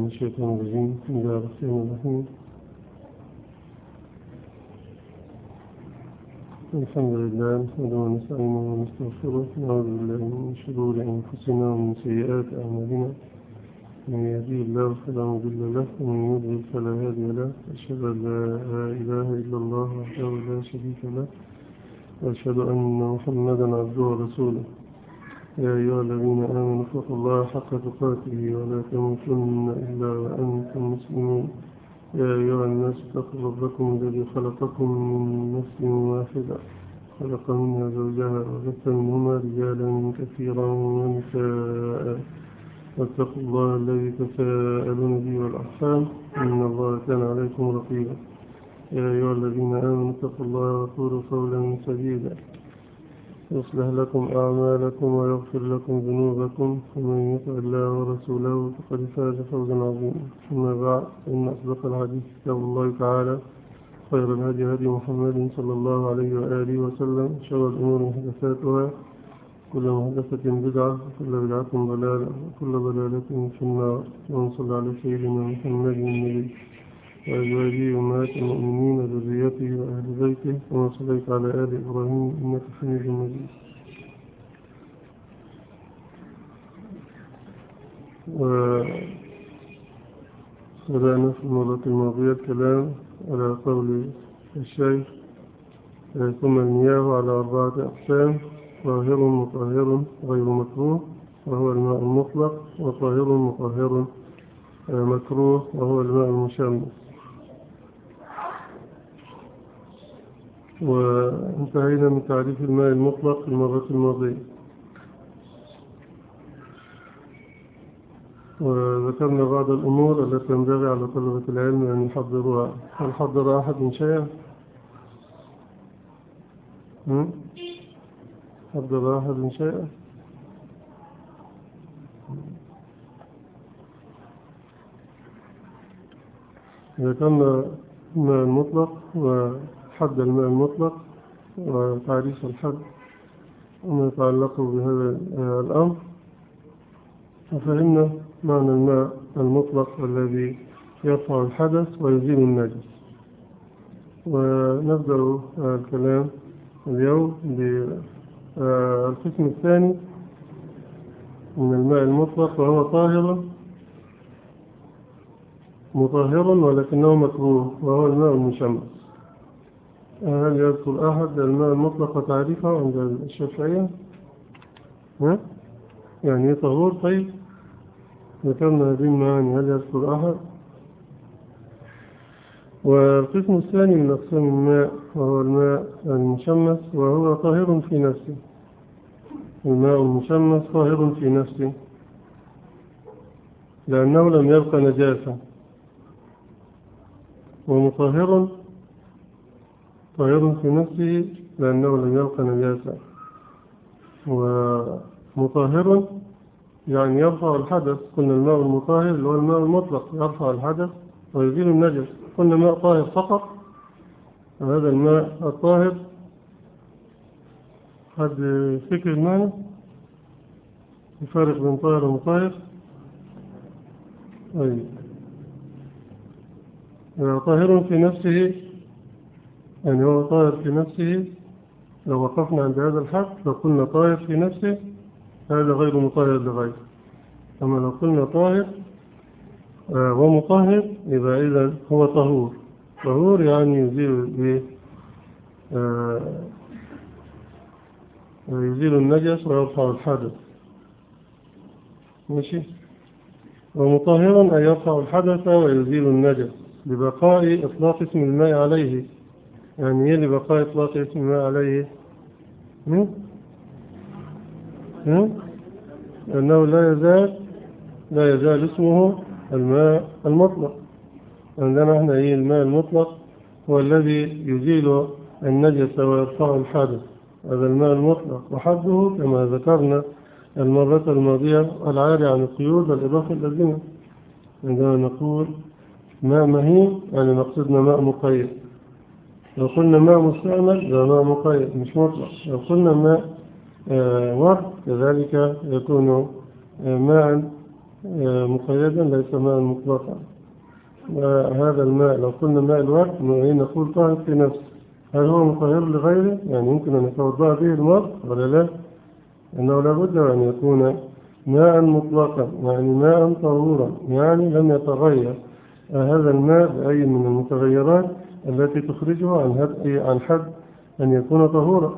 من الشيطان الرجيم بسم الله الرحمن الرحيم الحمد لله نحمده ونستعينه ونستغفره نعوذ بالله من شرور أنفسنا ومن سيئات أعمالنا من يهديه الله فلا مضل له ومن يضلل فلا هادي له أشهد أن لا إله إلا الله وحده لا شريك له وأشهد أن محمدا عبده ورسوله يا أيها الذين آمنوا اتقوا الله حق تقاته ولا تموتن إلا وأنتم مسلمون يا أيها الناس اتقوا ربكم الذي خلقكم من نفس واحدة خلق منها زوجها وبث منهما رجالا كثيرا ونساء واتقوا الله الذي تساءلون به والأرحام إن الله كان عليكم رقيبا يا أيها الذين آمنوا اتقوا الله وقولوا قولا سديدا يصلح لكم أعمالكم ويغفر لكم ذنوبكم ومن يطع الله ورسوله فقد فاز فوزا عظيما أما بعد إن أصدق الحديث كتاب الله تعالى خير الهدي هدي محمد صلى الله عليه وآله وسلم شر الأمور محدثاتها كل محدثة بدعة وكل بدعة ضلالة وكل ضلالة في النار ونصل على سيدنا محمد النبي وأزواجه وأمهات المؤمنين وذريته وأهل بيته كما صليت على آل إبراهيم إنك حميد مجيد وبدأنا في المرة الماضية الكلام على قول الشيخ ثم المياه على أربعة أقسام طاهر مطهر غير مكروه وهو الماء المطلق وطاهر مطهر مكروه وهو الماء المشمس وانتهينا من تعريف الماء المطلق في المرة الماضية وذكرنا بعض الأمور التي ينبغي على طلبة العلم أن يحضروها هل حضر أحد من شيء؟ حضر أحد من شيء؟ ذكرنا الماء المطلق وحد الماء المطلق وتعريف الحد وما يتعلق بهذا الأمر وفهمنا معنى الماء المطلق الذي يرفع الحدث ويزيل النجس ونبدأ الكلام اليوم بالقسم الثاني من الماء المطلق وهو طاهر مطهر ولكنه مكروه وهو الماء المشمس هل يذكر أحد الماء المطلق وتعريفه عند الشافعية ها؟ يعني ايه طهور طيب ذكرنا هذه المعاني هل يذكر أحد والقسم الثاني من أقسام الماء وهو الماء المشمس وهو طاهر في نفسه الماء المشمس طاهر في نفسه لأنه لم يبقى نجاسة ومطهر طاهر في نفسه لأنه لم يبقى نجاسة ومطهر يعني يرفع الحدث قلنا الماء المطهر اللي هو الماء المطلق يرفع الحدث ويزيل النجس قلنا ماء طاهر فقط هذا الماء الطاهر حد فكر المعنى الفارق بين طاهر ومطهر أي طاهر في نفسه يعني هو طاهر في نفسه لو وقفنا عند هذا الحد لو قلنا طاهر في نفسه هذا غير مطهر لغيره أما لو قلنا طاهر ومطهر يبقى إذا هو طهور طهور يعني يزيل يزيل النجس ويرفع الحدث ماشي ومطهرا أن يرفع الحدث ويزيل النجس لبقاء إطلاق اسم الماء عليه يعني ايه لبقاء إطلاق اسم الماء عليه هم؟ هم؟ أنه لا يزال لا يزال اسمه الماء المطلق عندنا احنا ايه الماء المطلق هو الذي يزيل النجس ويرفع الحدث هذا الماء المطلق وحده كما ذكرنا المرة الماضية العاري عن القيود والإضافة اللازمة عندما نقول ماء مهين يعني مقصدنا ماء مقيد لو قلنا ماء مستعمل ده ماء مقيد مش مطلق لو قلنا ماء ورد كذلك يكون ماء آه، مقيدا ليس ماء مطلقا وهذا الماء لو قلنا ماء الورد نقول طاهر في نفسه هل هو مطهر لغيره يعني يمكن أن يتوضأ به المرء ولا لا أنه لابد أن يكون ماء مطلقا يعني ماء طهورا يعني لم يتغير هذا الماء بأي من المتغيرات التي تخرجه عن حد عن حد أن يكون طهورا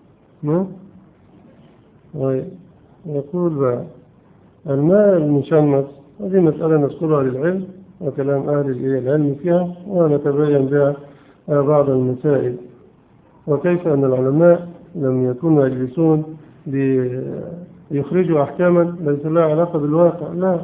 يقول بقى الماء المشمس هذه مسألة نذكرها للعلم وكلام أهل العلم فيها ونتبين بها بعض المسائل وكيف أن العلماء لم يكونوا يجلسون ليخرجوا أحكاما ليس لها علاقة بالواقع لا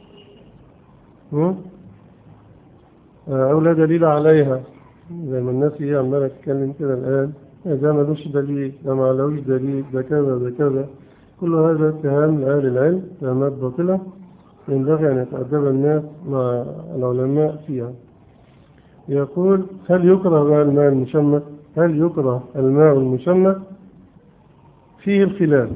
أو لا دليل عليها زي ما الناس هي عمالة تتكلم كده الآن ده ملوش دليل ده ما لهوش دليل ده كذا ده كذا كل هذا اتهام لأهل العلم اتهامات باطلة ينبغي أن يتأدب الناس مع العلماء فيها يقول هل يكره بقى الماء المشمس هل يكره الماء المشمس فيه الخلاف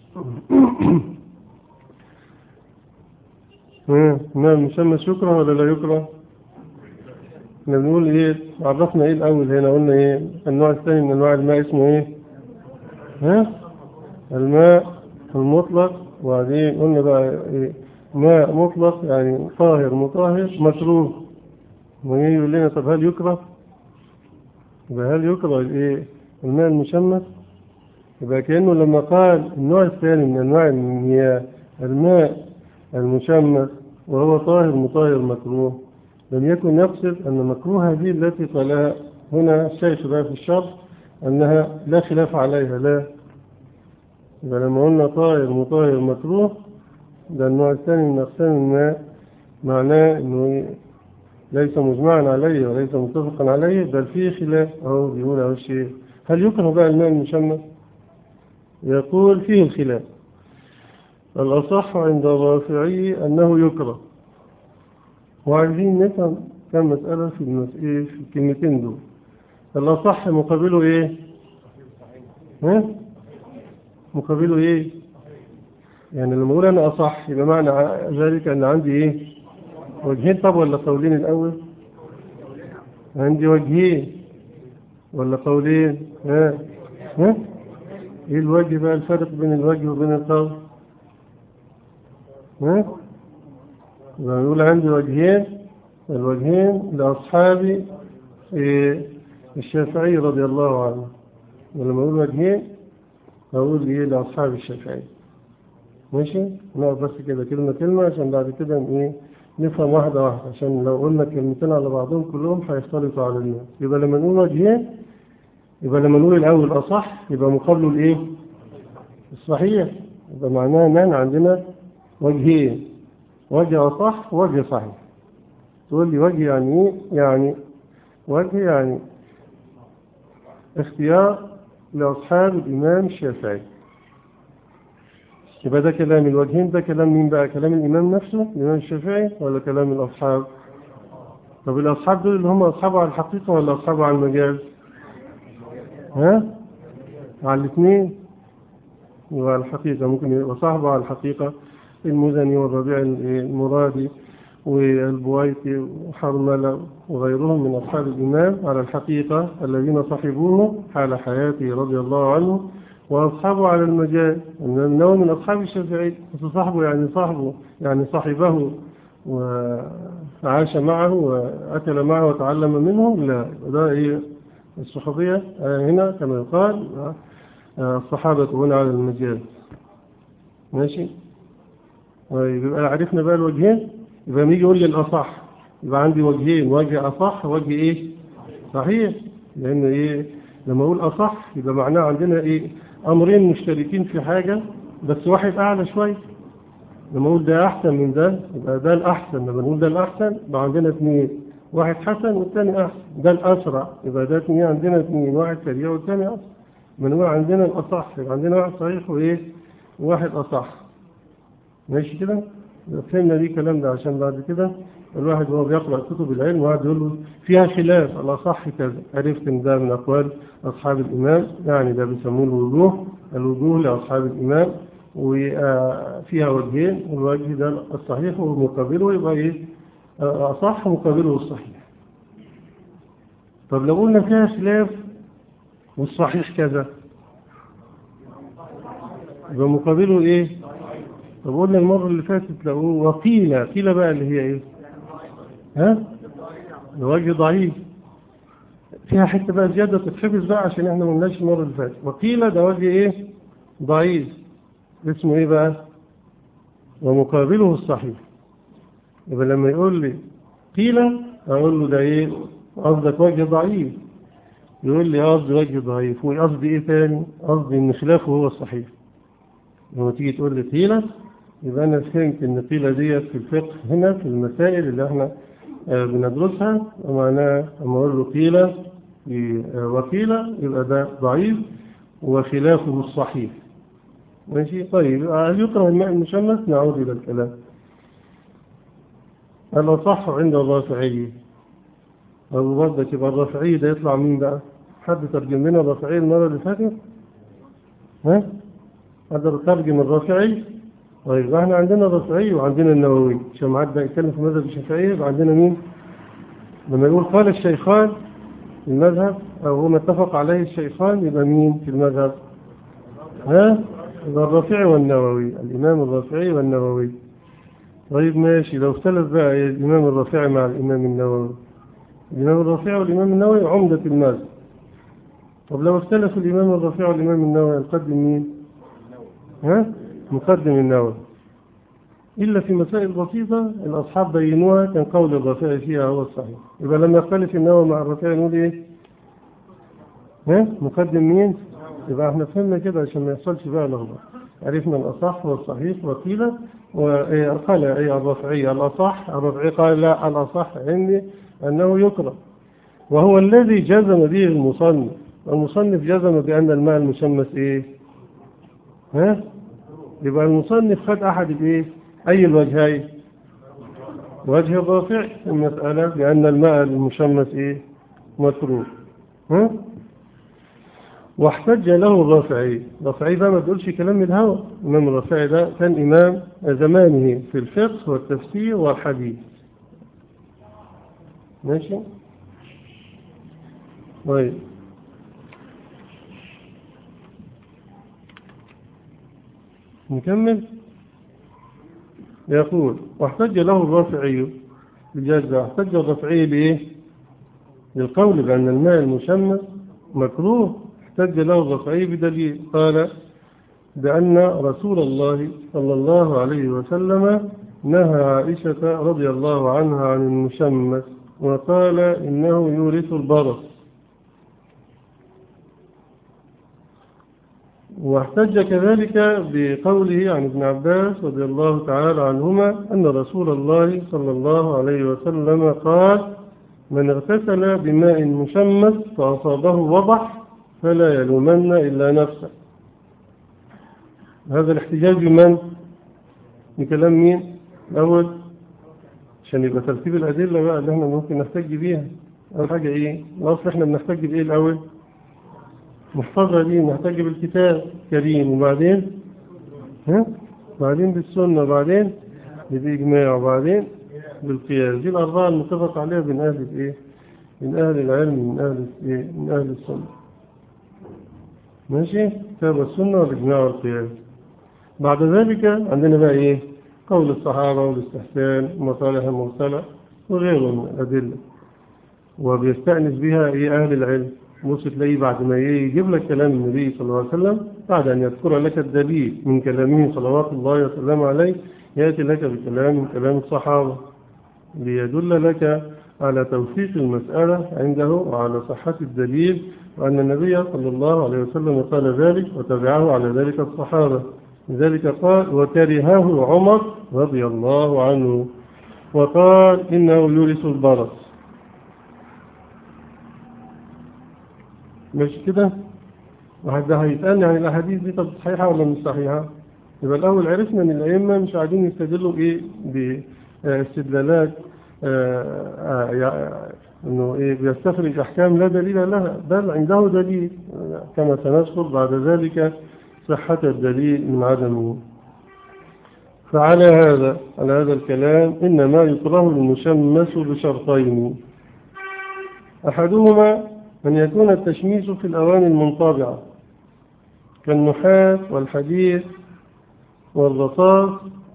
الماء المشمس يكره ولا لا يكره احنا بنقول ايه عرفنا ايه الاول هنا قلنا ايه النوع الثاني من انواع الماء اسمه ايه ها الماء المطلق وبعدين قلنا بقى إيه ماء مطلق يعني طاهر مطهر مشروب ويجي يقول لنا طب هل يكره يبقى هل يكره الايه الماء المشمس يبقى كأنه لما قال النوع الثاني من أنواع المياه الماء المشمس وهو طاهر مطهر مكروه لم يكن يقصد أن مكروه هذه التي قالها هنا الشيخ بقى في الشرح أنها لا خلاف عليها لا يبقى لما قلنا طاهر مطهر مكروه ده النوع الثاني من أقسام الماء معناه أنه ليس مجمعا عليه وليس متفقا عليه بل فيه خلاف أو بيقول أو الشيء هل يكره بقى الماء المشمس يقول فيه الخلاف الأصح عند الرافعي أنه يكره وعايزين نفهم كم مسألة في المسئلة في الكلمتين دول الأصح مقابله إيه ها مقابله إيه يعني لما أقول أنا أصح يبقى معنى ذلك أن عندي إيه وجهين طب ولا قولين الأول عندي وجهين ولا قولين ها ها ايه الوجه بقى الفرق بين الوجه وبين القول ها لما نقول عندي وجهين الوجهين لأصحاب إيه الشافعي رضي الله عنه ولما أقول وجهين أقول إيه لأصحاب الشافعي ماشي نقف بس كده كلمة كلمة عشان بعد كده إيه نفهم واحدة واحدة عشان لو قلنا كلمتين على بعضهم كلهم هيختلطوا على الناس يبقى لما نقول وجهين يبقى لما نقول الأول أصح يبقى مقابله الإيه الصحيح يبقى معناه أن عندنا وجهين وجه أصح وجه صحيح تقول لي وجه يعني إيه يعني وجه يعني اختيار لأصحاب الإمام الشافعي يبقى ده كلام الوجهين ده كلام مين بقى كلام الإمام نفسه الإمام الشافعي ولا كلام الأصحاب طب الأصحاب دول اللي هم أصحابه على الحقيقة ولا أصحابه على المجاز ها على الاثنين يبقى على الحقيقة ممكن يبقى صاحبه على الحقيقة المزني والربيع المرادي والبويتي وحرملة وغيرهم من أصحاب الإمام على الحقيقة الذين صحبوه حال حياته رضي الله عنه وأصحابه على المجال أنه من أصحاب الشافعي صاحبه يعني صاحبه يعني صاحبه وعاش معه وأكل معه وتعلم منه لا ده إيه الصحابية هنا كما يقال الصحابة هنا على المجال ماشي طيب يبقى عرفنا بقى الوجهين يبقى نيجي يقول لي الأصح يبقى عندي وجهين وجه أصح وجه إيه صحيح لأن إيه لما أقول أصح يبقى معناه عندنا إيه أمرين مشتركين في حاجة بس واحد أعلى شوية لما أقول ده أحسن من ده يبقى ده الأحسن لما نقول ده الأحسن يبقى عندنا اثنين واحد حسن والثاني أحسن ده الأسرع يبقى ده اثنين عندنا اثنين واحد سريع والثاني أسرع بنقول عندنا الأصح يبقى عندنا واحد صحيح وإيه واحد أصح ماشي كده فهمنا دي كلام ده عشان بعد كده الواحد وهو بيقرأ كتب العلم وقعد يقول له فيها خلاف الأصح كذا عرفت ان ده من أقوال أصحاب الإمام يعني ده بيسموه الوجوه الوجوه لأصحاب الإمام وفيها وجهين والوجه ده الصحيح ومقابله يبقى ايه أصح مقابله الصحيح طب لو قلنا فيها خلاف والصحيح كذا يبقى مقابله ايه طب قلنا المرة اللي فاتت لو وقيل قيل بقى اللي هي ايه ها الوجه ضعيف فيها حتة بقى زيادة تتحفظ بقى عشان احنا ما قلناش المرة اللي فاتت وقيل ده وجه ايه ضعيف اسمه ايه بقى ومقابله الصحيح يبقى لما يقول لي قيل اقول له ده ايه قصدك وجه ضعيف يقول لي قصدي وجه ضعيف وقصدي ايه تاني قصدي ان خلافه هو الصحيح لما تيجي تقول لي قيل يبقى انا فهمت ان قيل ديت في الفقه هنا في المسائل اللي احنا بندرسها ومعناها اما اقول له قيل وقيل يبقى ده ضعيف وخلافه الصحيح ماشي طيب هل يكره الماء المشمس نعود إلى الكلام الأصح عند الرافعي أبو بردك يبقى الرافعي ده يطلع مين بقى حد ترجم لنا الرافعي المرة اللي فاتت ها حد ترجم الرافعي طيب احنا عندنا الرافعي وعندنا النووي عشان ما حد يتكلم في مذهب الشافعي يبقى عندنا مين لما يقول قال الشيخان في المذهب أو هما اتفق عليه الشيخان يبقى مين في المذهب ها يبقى الرافعي والنووي الإمام الرافعي والنووي طيب ماشي لو اختلف بقى الإمام الرافعي مع الإمام النووي الإمام الرافعي والإمام النووي عمدة المذهب طب لو اختلف الإمام الرافعي والإمام النووي نقدم مين ها مقدم النووي إلا في مسائل بسيطة الأصحاب بينوها كان قول الرافعي فيها هو الصحيح يبقى لما يختلف النووي مع الرافعي نقول إيه ها مقدم مين يبقى احنا فهمنا كده عشان ما يحصلش بقى لخبطه عرفنا الأصح والصحيح وقيل وقال أي الرفعي الأصح الرفعي قال لا الأصح عندي أنه يكره وهو الذي جزم به المصنف المصنف جزم بأن الماء المشمس إيه ها يبقى المصنف خد أحد الإيه أي الوجهين وجه الرافع في المسألة بأن الماء المشمس إيه مكروه ها واحتج له الرافعي الرافعي بقى ما تقولش كلام من الهوى الإمام الرافعي ده كان إمام زمانه في الفقه والتفسير والحديث ماشي طيب نكمل يقول واحتج له الرافعي بجزء احتج الرافعي بإيه للقول بأن الماء المشمس مكروه احتج له الرفعي بدليل قال بأن رسول الله صلى الله عليه وسلم نهى عائشة رضي الله عنها عن المشمس وقال إنه يورث البرص واحتج كذلك بقوله عن ابن عباس رضي الله تعالى عنهما أن رسول الله صلى الله عليه وسلم قال من اغتسل بماء مشمس فأصابه وضح فلا يلومن إلا نفسه هذا الاحتجاج بمن؟ بكلام مين؟ الأول عشان يبقى ترتيب الأدلة بقى اللي احنا ممكن نحتج بيها أول حاجة إيه؟ الأصل احنا بنحتج بإيه الأول؟ محفظة دي نحتج بالكتاب كريم وبعدين ها؟ بعدين بالسنة وبعدين بالإجماع وبعدين بالقياس دي الأربعة المتفق عليها من أهل الإيه؟ من أهل العلم من أهل الإيه؟ من أهل السنة ماشي كتاب السنة والإجماع والقياس بعد ذلك عندنا بقى إيه قول الصحابة والاستحسان ومصالح المرسلة وغيره من الأدلة وبيستأنس بها إيه أهل العلم بص تلاقيه بعد ما يجيب لك كلام النبي صلى الله عليه وسلم بعد أن يذكر لك الدليل من كلامه صلوات الله وسلم عليه يأتي لك بكلام من كلام الصحابة ليدل لك على توثيق المسألة عنده وعلى صحة الدليل وأن النبي صلى الله عليه وسلم قال ذلك وتبعه على ذلك الصحابة لذلك قال وكرهه عمر رضي الله عنه وقال إنه يورث البرص مش كده واحد هيسألني عن الأحاديث دي طب صحيحة ولا مش صحيحة يبقى الأول عرفنا أن الأئمة مش قاعدين يستدلوا بإيه باستدلالات انه ايه بيستخرج احكام لا دليل لها بل عنده دليل كما سنذكر بعد ذلك صحة الدليل من عدمه فعلى هذا على هذا الكلام إنما يكره المشمس بشرطين أحدهما أن يكون التشميس في الأواني المنطبعة كالنحاس والحديث والرصاص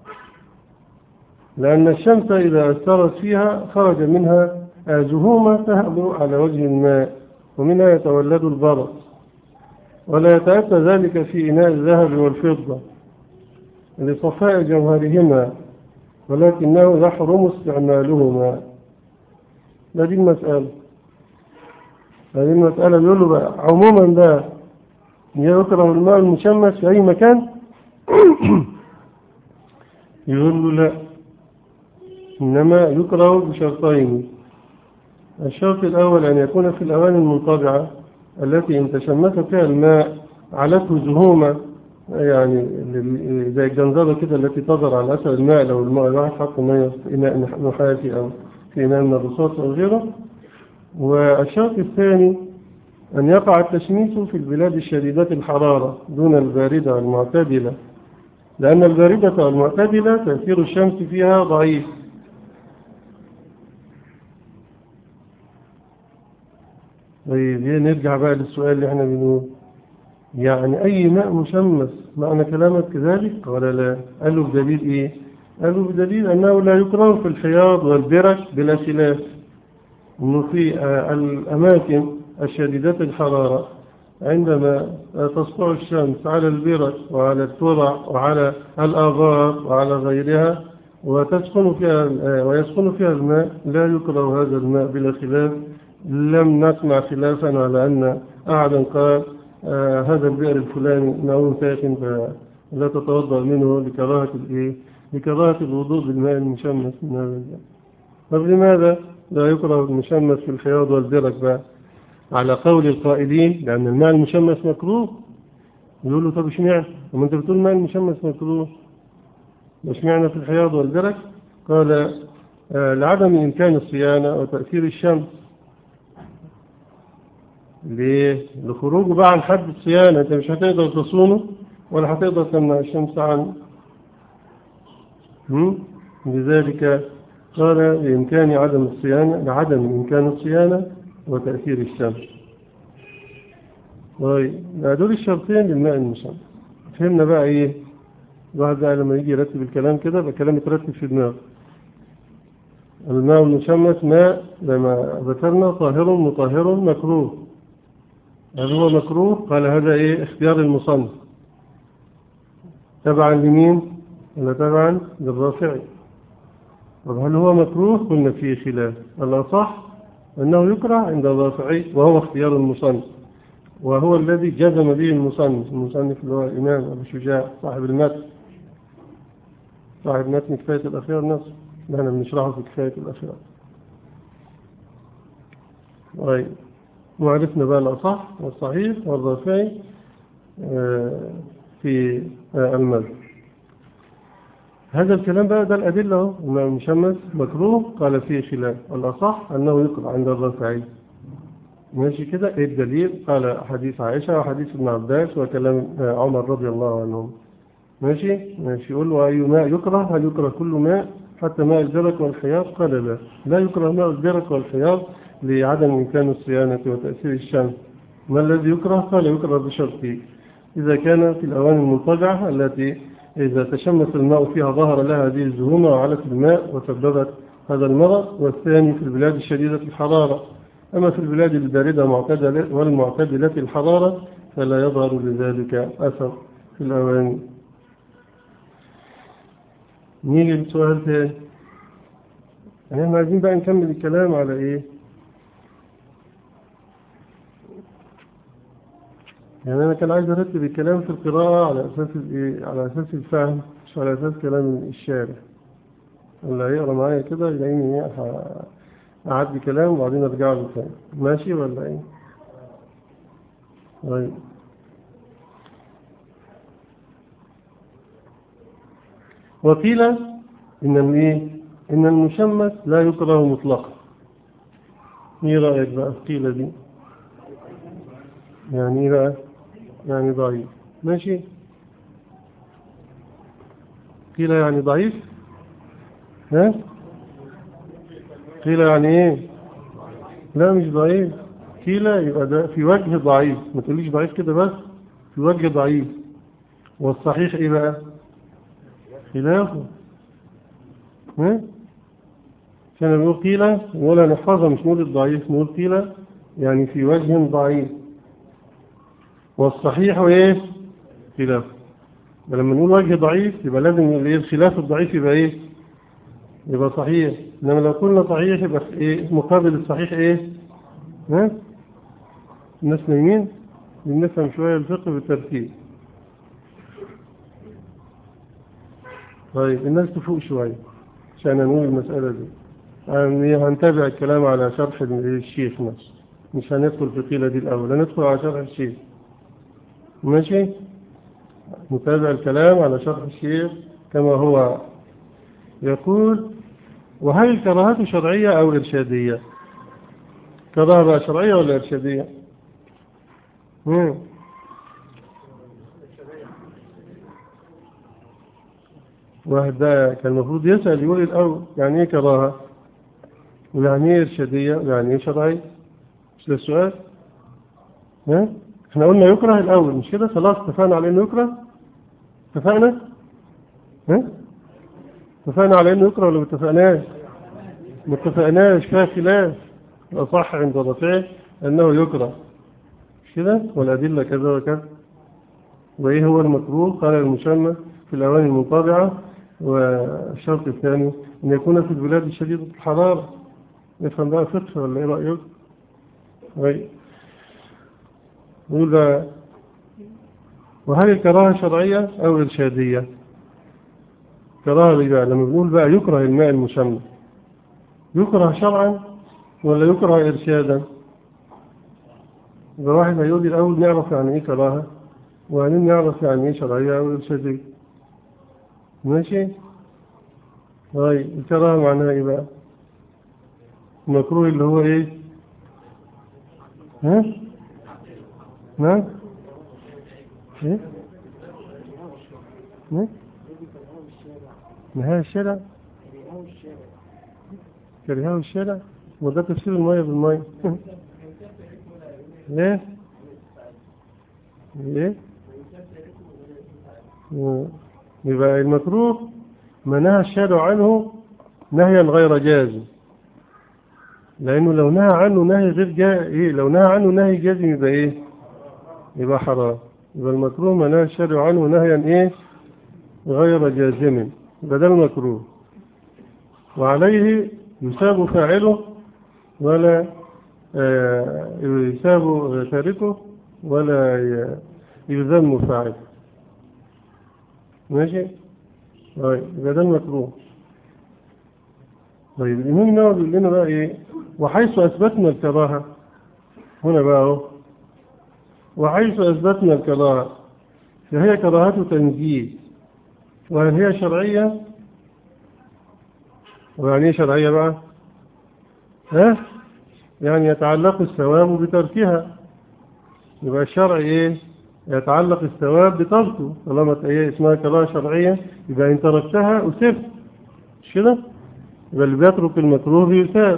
لأن الشمس إذا أثرت فيها خرج منها جهومة تهب على وجه الماء ومنها يتولد البرص ولا يتأتى ذلك في إناء الذهب والفضة لصفاء جوهرهما ولكنه يحرم استعمالهما هذه المسألة هذه المسألة بيقول له بقى عموما ده يكره الماء المشمس في أي مكان يقول له لا إنما يكره بشرطين الشرط الأول أن يكون في الأواني المنطبعة التي إن تشمس فيها الماء علته زهومة يعني زي الجنزبة كده التي تظهر على أثر الماء لو الماء الواحد حط مية في إناء نحاسي أو في إناء من الرصاص أو غيره والشرط الثاني أن يقع التشميس في البلاد الشديدة الحرارة دون الباردة المعتدلة لأن الباردة المعتدلة تأثير الشمس فيها ضعيف طيب نرجع بقى للسؤال اللي احنا بنقول يعني أي ماء مشمس معنى كلامك كذلك ولا لا قالوا بدليل إيه قالوا بدليل أنه لا يكره في الحياض والبرك بلا خلاف أنه في الأماكن الشديدة الحرارة عندما تسطع الشمس على البرك وعلى الترع وعلى الآغار وعلى غيرها وتسكن فيها ويسكن فيها الماء لا يكره هذا الماء بلا خلاف لم نسمع خلافا على أن أحدا قال آه هذا البئر الفلاني ماء ساخن فلا تتوضأ منه لكراهة الإيه؟ لكراهة الوضوء بالماء المشمس من هذا البئر طب لماذا لا يكره المشمس في الحياض والدرك بقى على قول القائلين لأن الماء المشمس مكروه يقولوا طب اشمعنى وما انت بتقول الماء المشمس مكروه اشمعنى في الحياض والدرك قال آه لعدم إمكان الصيانة وتأثير الشمس ليه؟ لخروجه بقى عن حد الصيانة انت مش هتقدر تصونه ولا هتقدر تمنع الشمس عنه لذلك قال بإمكان عدم الصيانة لعدم إمكان الصيانة وتأثير الشمس طيب دول الشرطين للماء المشمس فهمنا بقى ايه الواحد بقى لما يجي يرتب الكلام كده يبقى الكلام يترتب في دماغه الماء المشمس ماء لما ذكرنا طاهر مطهر مكروه هل هو مكروه قال هذا ايه اختيار المصنف تبعا لمين ولا تبعا للرافعي طب هل هو مكروه قلنا فيه خلاف الأصح أنه يكره عند الرافعي وهو اختيار المصنف وهو الذي جزم به المصنف المصنف اللي هو الإمام أبو شجاع صاحب المتن صاحب متن كفاية الأخيار نفسه نحن بنشرحه في كفاية الأخيار طيب وعرفنا بقى الأصح والصحيح والرافعي في المذهب هذا الكلام بقى ده الأدلة اهو أن المشمس مكروه قال فيه خلاف الأصح أنه يقرأ عند الرافعي ماشي كده ايه الدليل قال حديث عائشة وحديث ابن عباس وكلام عمر رضي الله عنهم ماشي ماشي يقول له أي ماء يكره هل يكره كل ماء حتى ماء الجرك والخياط قال لا لا يكره ماء الجرك والخياط لعدم إمكان الصيانة وتأثير الشمس ما الذي يكره قال يكره بشرطه إذا كان في الأواني المنطجعة التي إذا تشمس الماء فيها ظهر لها هذه الزهومة وعلت الماء وسببت هذا المرض والثاني في البلاد الشديدة الحرارة أما في البلاد الباردة معتدلة والمعتدلة الحرارة فلا يظهر لذلك أثر في الأواني نيجي لسؤال ثاني يعني احنا عايزين بقى نكمل الكلام على ايه يعني انا كان عايز ارتب الكلام في القراءة على اساس الايه على اساس الفهم مش على اساس كلام الشارع اللي هيقرا معايا كده يلاقيني ايه اعدي كلام وبعدين ارجع له تاني ماشي ولا ايه طيب وقيل ان الايه ان المشمس لا يكره مطلقا ايه رايك بقى قيل دي يعني ايه بقى يعني ضعيف ماشي قيل يعني ضعيف ها قيل يعني ايه لا مش ضعيف قيل يبقى ده في وجه ضعيف ما تقوليش ضعيف كده بس في وجه ضعيف والصحيح ايه بقى خلافه ها كان بنقول قيل ولا نحفظها مش نقول الضعيف نقول قيل يعني في وجه ضعيف والصحيح ايه خلافه لما نقول وجه ضعيف يبقى لازم الخلاف الضعيف يبقى ايه يبقى صحيح انما لو قلنا صحيح يبقى ايه مقابل الصحيح ايه ها الناس نايمين بنفهم شوية الفقه بالترتيب طيب الناس تفوق شوية عشان نقول المسألة دي يعني هنتابع الكلام على شرح الشيخ نفسه مش هندخل في القيلة دي الأول هندخل على شرح الشيخ ماشي نتابع الكلام على شرح الشيخ كما هو يقول وهل الكراهات شرعية أو إرشادية كراهة بقى شرعية ولا إرشادية مم. واحد ده كان المفروض يسأل يقول الأول يعني إيه كراهة ويعني إيه إرشادية ويعني إيه شرعية مش ده السؤال ها احنا قلنا يكره الأول مش كده خلاص اتفقنا على إنه يكره اتفقنا ها اتفقنا على إنه يكره ولا ما اتفقناش ما اتفقناش فيها خلاف أصح عند الرفيع أنه يكره مش كده والأدلة كذا وكذا وإيه هو المكروه قال المسمى في الأواني المنطبعة والشرط الثاني أن يكون في البلاد الشديدة الحرارة نفهم بقى فقه ولا إيه رأيك؟ طيب نقول بقى وهل الكراهة شرعية أو إرشادية؟ كراهة بقى لما بنقول بقى يكره الماء المسمى يكره شرعا ولا يكره إرشادا؟ يبقى واحد هيقول لي الأول نعرف يعني إيه كراهة وبعدين نعرف يعني إيه شرعية أو إرشادية ماشي طيب الكراهة معناها إيه بقى المكروه اللي هو إيه ها نعم إيه إيه نهاية الشارع كرهاه الشارع وده تفسير المية بالمية ليه ليه يبقى المكروه ما نهى الشارع عنه نهيا غير جازم لأنه لو نهى عنه نهي غير جا... إيه لو نهى عنه نهي جازم يبقى إيه يبقى حرام يبقى المكروه ما نهى الشارع عنه نهيا إيه غير جازم يبقى ده المكروه وعليه يساب فاعله ولا آه يساب تاركه ولا يذم فاعله ماشي طيب يبقى ده المكروه طيب الإمام النووي بيقول لنا بقى إيه وحيث أثبتنا الكراهة هنا بقى أهو وحيث أثبتنا الكراهة فهي كراهة تنزيه وهل هي شرعية ويعني ايه شرعية بقى ها يعني يتعلق الثواب بتركها يبقى الشرع ايه يتعلق الثواب بتركه طالما ايه اسمها كراهة شرعية يبقى ان تركتها أسفت مش كده يبقى اللي بيترك المكروه يثاب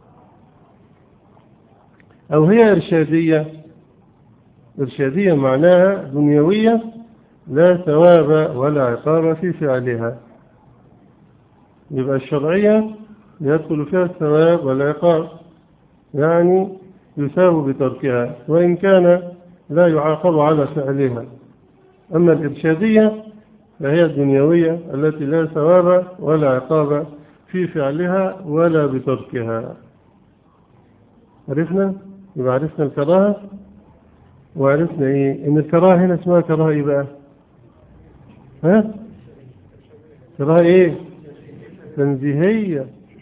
أو هي إرشادية إرشادية معناها دنيوية لا ثواب ولا عقاب في فعلها يبقى الشرعية يدخل فيها الثواب والعقاب يعني يثاب بتركها وإن كان لا يعاقب على فعلها أما الإرشادية فهي الدنيوية التي لا ثواب ولا عقاب في فعلها ولا بتركها عرفنا يبقى عرفنا الكراهة وعرفنا ايه ان الكراهة هنا اسمها كراهة ايه بقى ها كراهة ايه تنزيهية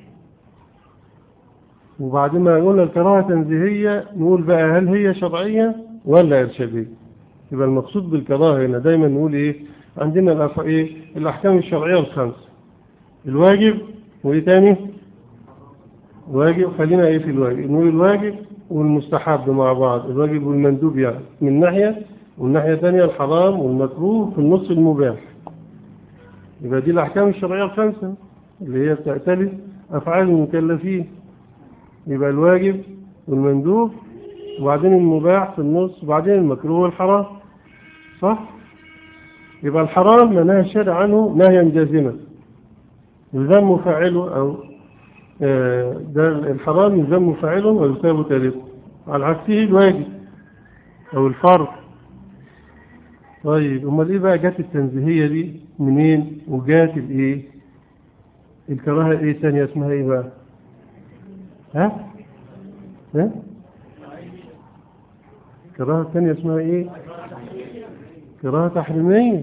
وبعد ما قلنا الكراهة تنزيهية نقول بقى هل هي شرعية ولا إرشادية يبقى المقصود بالكراهة هنا دايما نقول ايه عندنا الأف... إيه؟ الأحكام الشرعية الخمسة الواجب وإيه تاني واجب خلينا إيه في الواجب نقول الواجب والمستحب مع بعض الواجب والمندوب يعني من ناحية والناحية الثانية الحرام والمكروه في النص المباح يبقى دي الأحكام الشرعية الخمسة اللي هي بتعتلي أفعال المكلفين يبقى الواجب والمندوب وبعدين المباح في النص وبعدين المكروه والحرام صح؟ يبقى الحرام ما نهى الشرع عنه نهيا جازما يذم فاعله أو آه، ده الحرام يذم فاعله ويثاب تاركه على عكسه الواجب أو الفرض طيب امال ايه بقى جت التنزيهية دي منين وجات الايه الكراهة ايه ثانية اسمها ايه بقى ها ها كراهة ثانية اسمها ايه كراهة تحريمية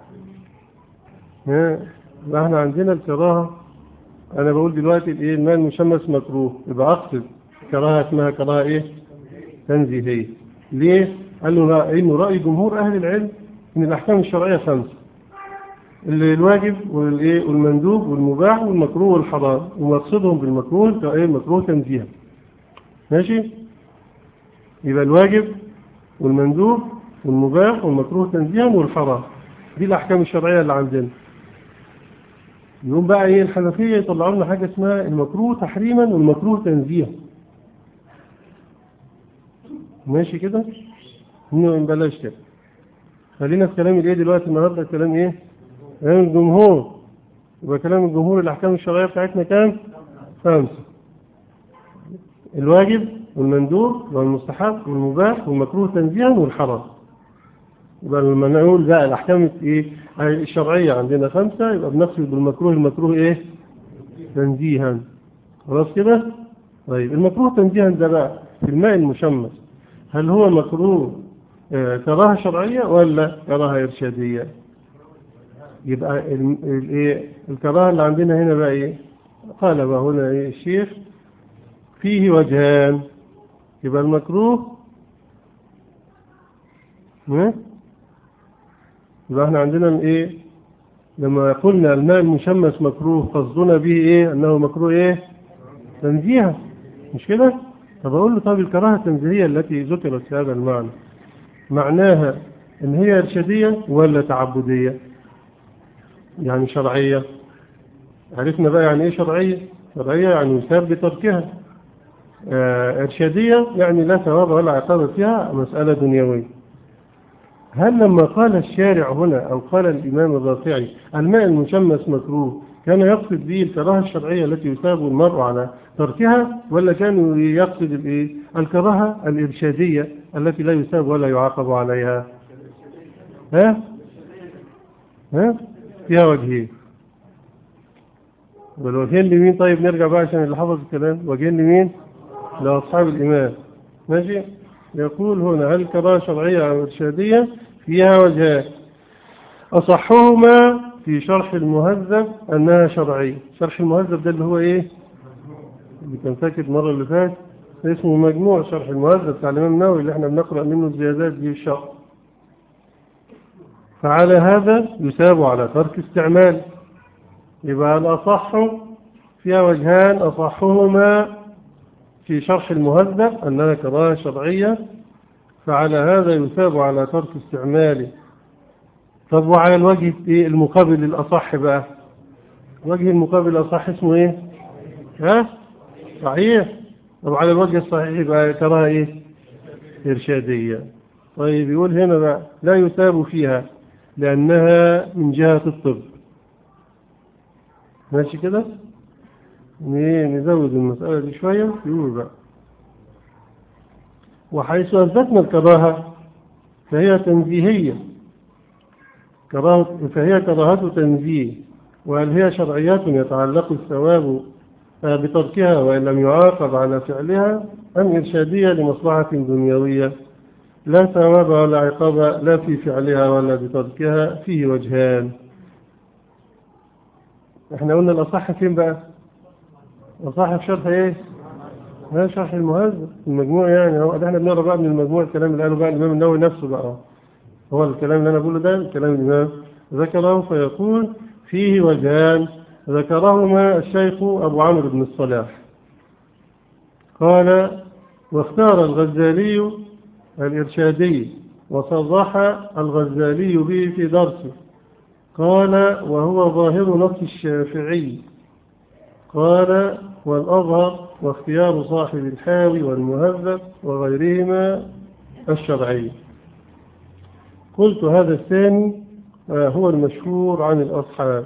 ها يبقى احنا عندنا الكراهة انا بقول دلوقتي الايه الماء المشمس مكروه يبقى اقصد كراهة اسمها كراهة ايه تنزيهية ليه قال له لا انه رأي جمهور اهل العلم ان الاحكام الشرعية خمسة اللي الواجب والايه والمندوب والمباح والمكروه والحرام ومقصدهم بالمكروه ايه المكروه تنزيها ماشي يبقى الواجب والمندوب والمباح والمكروه تنزيها والحرام دي الاحكام الشرعية اللي عندنا يقوم بقى ايه الحنفية يطلعوا لنا حاجة اسمها المكروه تحريما والمكروه تنزيها ماشي كده انه بلاش كده خلينا في كلام الايه دلوقتي النهارده كلام ايه كلام الجمهور يبقى كلام الجمهور الاحكام الشرعيه بتاعتنا كام خمسه الواجب والمندوب والمستحب والمباح والمكروه تنزيها والحرام يبقى لما نقول بقى الاحكام ايه الشرعيه عندنا خمسه يبقى بنقصد بالمكروه المكروه ايه تنزيها خلاص كده طيب المكروه تنزيها ده بقى في الماء المشمس هل هو مكروه آه، كراهه شرعيه ولا كراهه ارشاديه يبقى الايه الكراهه اللي عندنا هنا بقى ايه قال بقى هنا ايه الشيخ فيه وجهان يبقى المكروه ها؟ يبقى احنا عندنا ايه لما قلنا الماء المشمس مكروه قصدنا به ايه انه مكروه ايه تنزيها مش كده طب اقول له طب الكراهه التنزيهيه التي ذكرت في هذا المعنى معناها ان هي ارشاديه ولا تعبديه يعني شرعيه عرفنا بقى يعني ايه شرعيه شرعيه يعني يثاب بتركها آه، ارشاديه يعني لا ثواب ولا عقاب فيها مساله دنيويه هل لما قال الشارع هنا أو قال الإمام الرافعي الماء المشمس مكروه كان يقصد به الكراهة الشرعية التي يثاب المرء على تركها ولا كان يقصد الإيه؟ الكراهة الإرشادية التي لا يثاب ولا يعاقب عليها ها ها فيها وجهين والوجهين لمين طيب نرجع بقى عشان اللي حفظ الكلام وجهين لمين لأصحاب الإمام ماشي يقول هنا هل الكراهة شرعية أو إرشادية فيها وجهان أصحهما في شرح المهذب أنها شرعية شرح المهذب ده اللي هو إيه اللي كان فاكر المرة اللي فاتت اسمه مجموع شرح المهذب بتاع الإمام النووي اللي احنا بنقرأ منه الزيادات دي الشرح فعلى هذا يثاب على ترك استعمال يبقى الأصح فيها وجهان أصحهما في شرح المهذب أنها كراهة شرعية فعلى هذا يثاب على ترك استعماله طب وعلى الوجه إيه المقابل الأصح بقى وجه المقابل الأصح اسمه إيه ها صحيح طب على الوجه الصحيح بقى كراهة إيه إرشادية طيب يقول هنا بقى لا يثاب فيها لأنها من جهة الطب ماشي كده نزود المسألة دي شوية يقول بقى وحيث أثبتنا الكراهة فهي تنزيهية كراهة فهي كراهة تنزيه وهل هي شرعيات يتعلق الثواب بتركها وإن لم يعاقب على فعلها أم إرشادية لمصلحة دنيوية لا ثواب ولا عقاب لا في فعلها ولا بتركها فيه وجهان احنا قلنا الأصح فين بقى وصاحب شرح ايه ما شرح المهذب المجموع يعني هو ده احنا بنقرا بقى من المجموع الكلام اللي قاله بقى الامام النووي نفسه بقى هو الكلام اللي انا بقوله ده الكلام الامام ذكره فيقول فيه وجهان ذكرهما الشيخ ابو عمرو بن الصلاح قال واختار الغزالي الارشادي وصرح الغزالي به في درسه قال وهو ظاهر نص الشافعي قال والأظهر واختيار صاحب الحاوي والمهذب وغيرهما الشرعي قلت هذا الثاني هو المشهور عن الأصحاب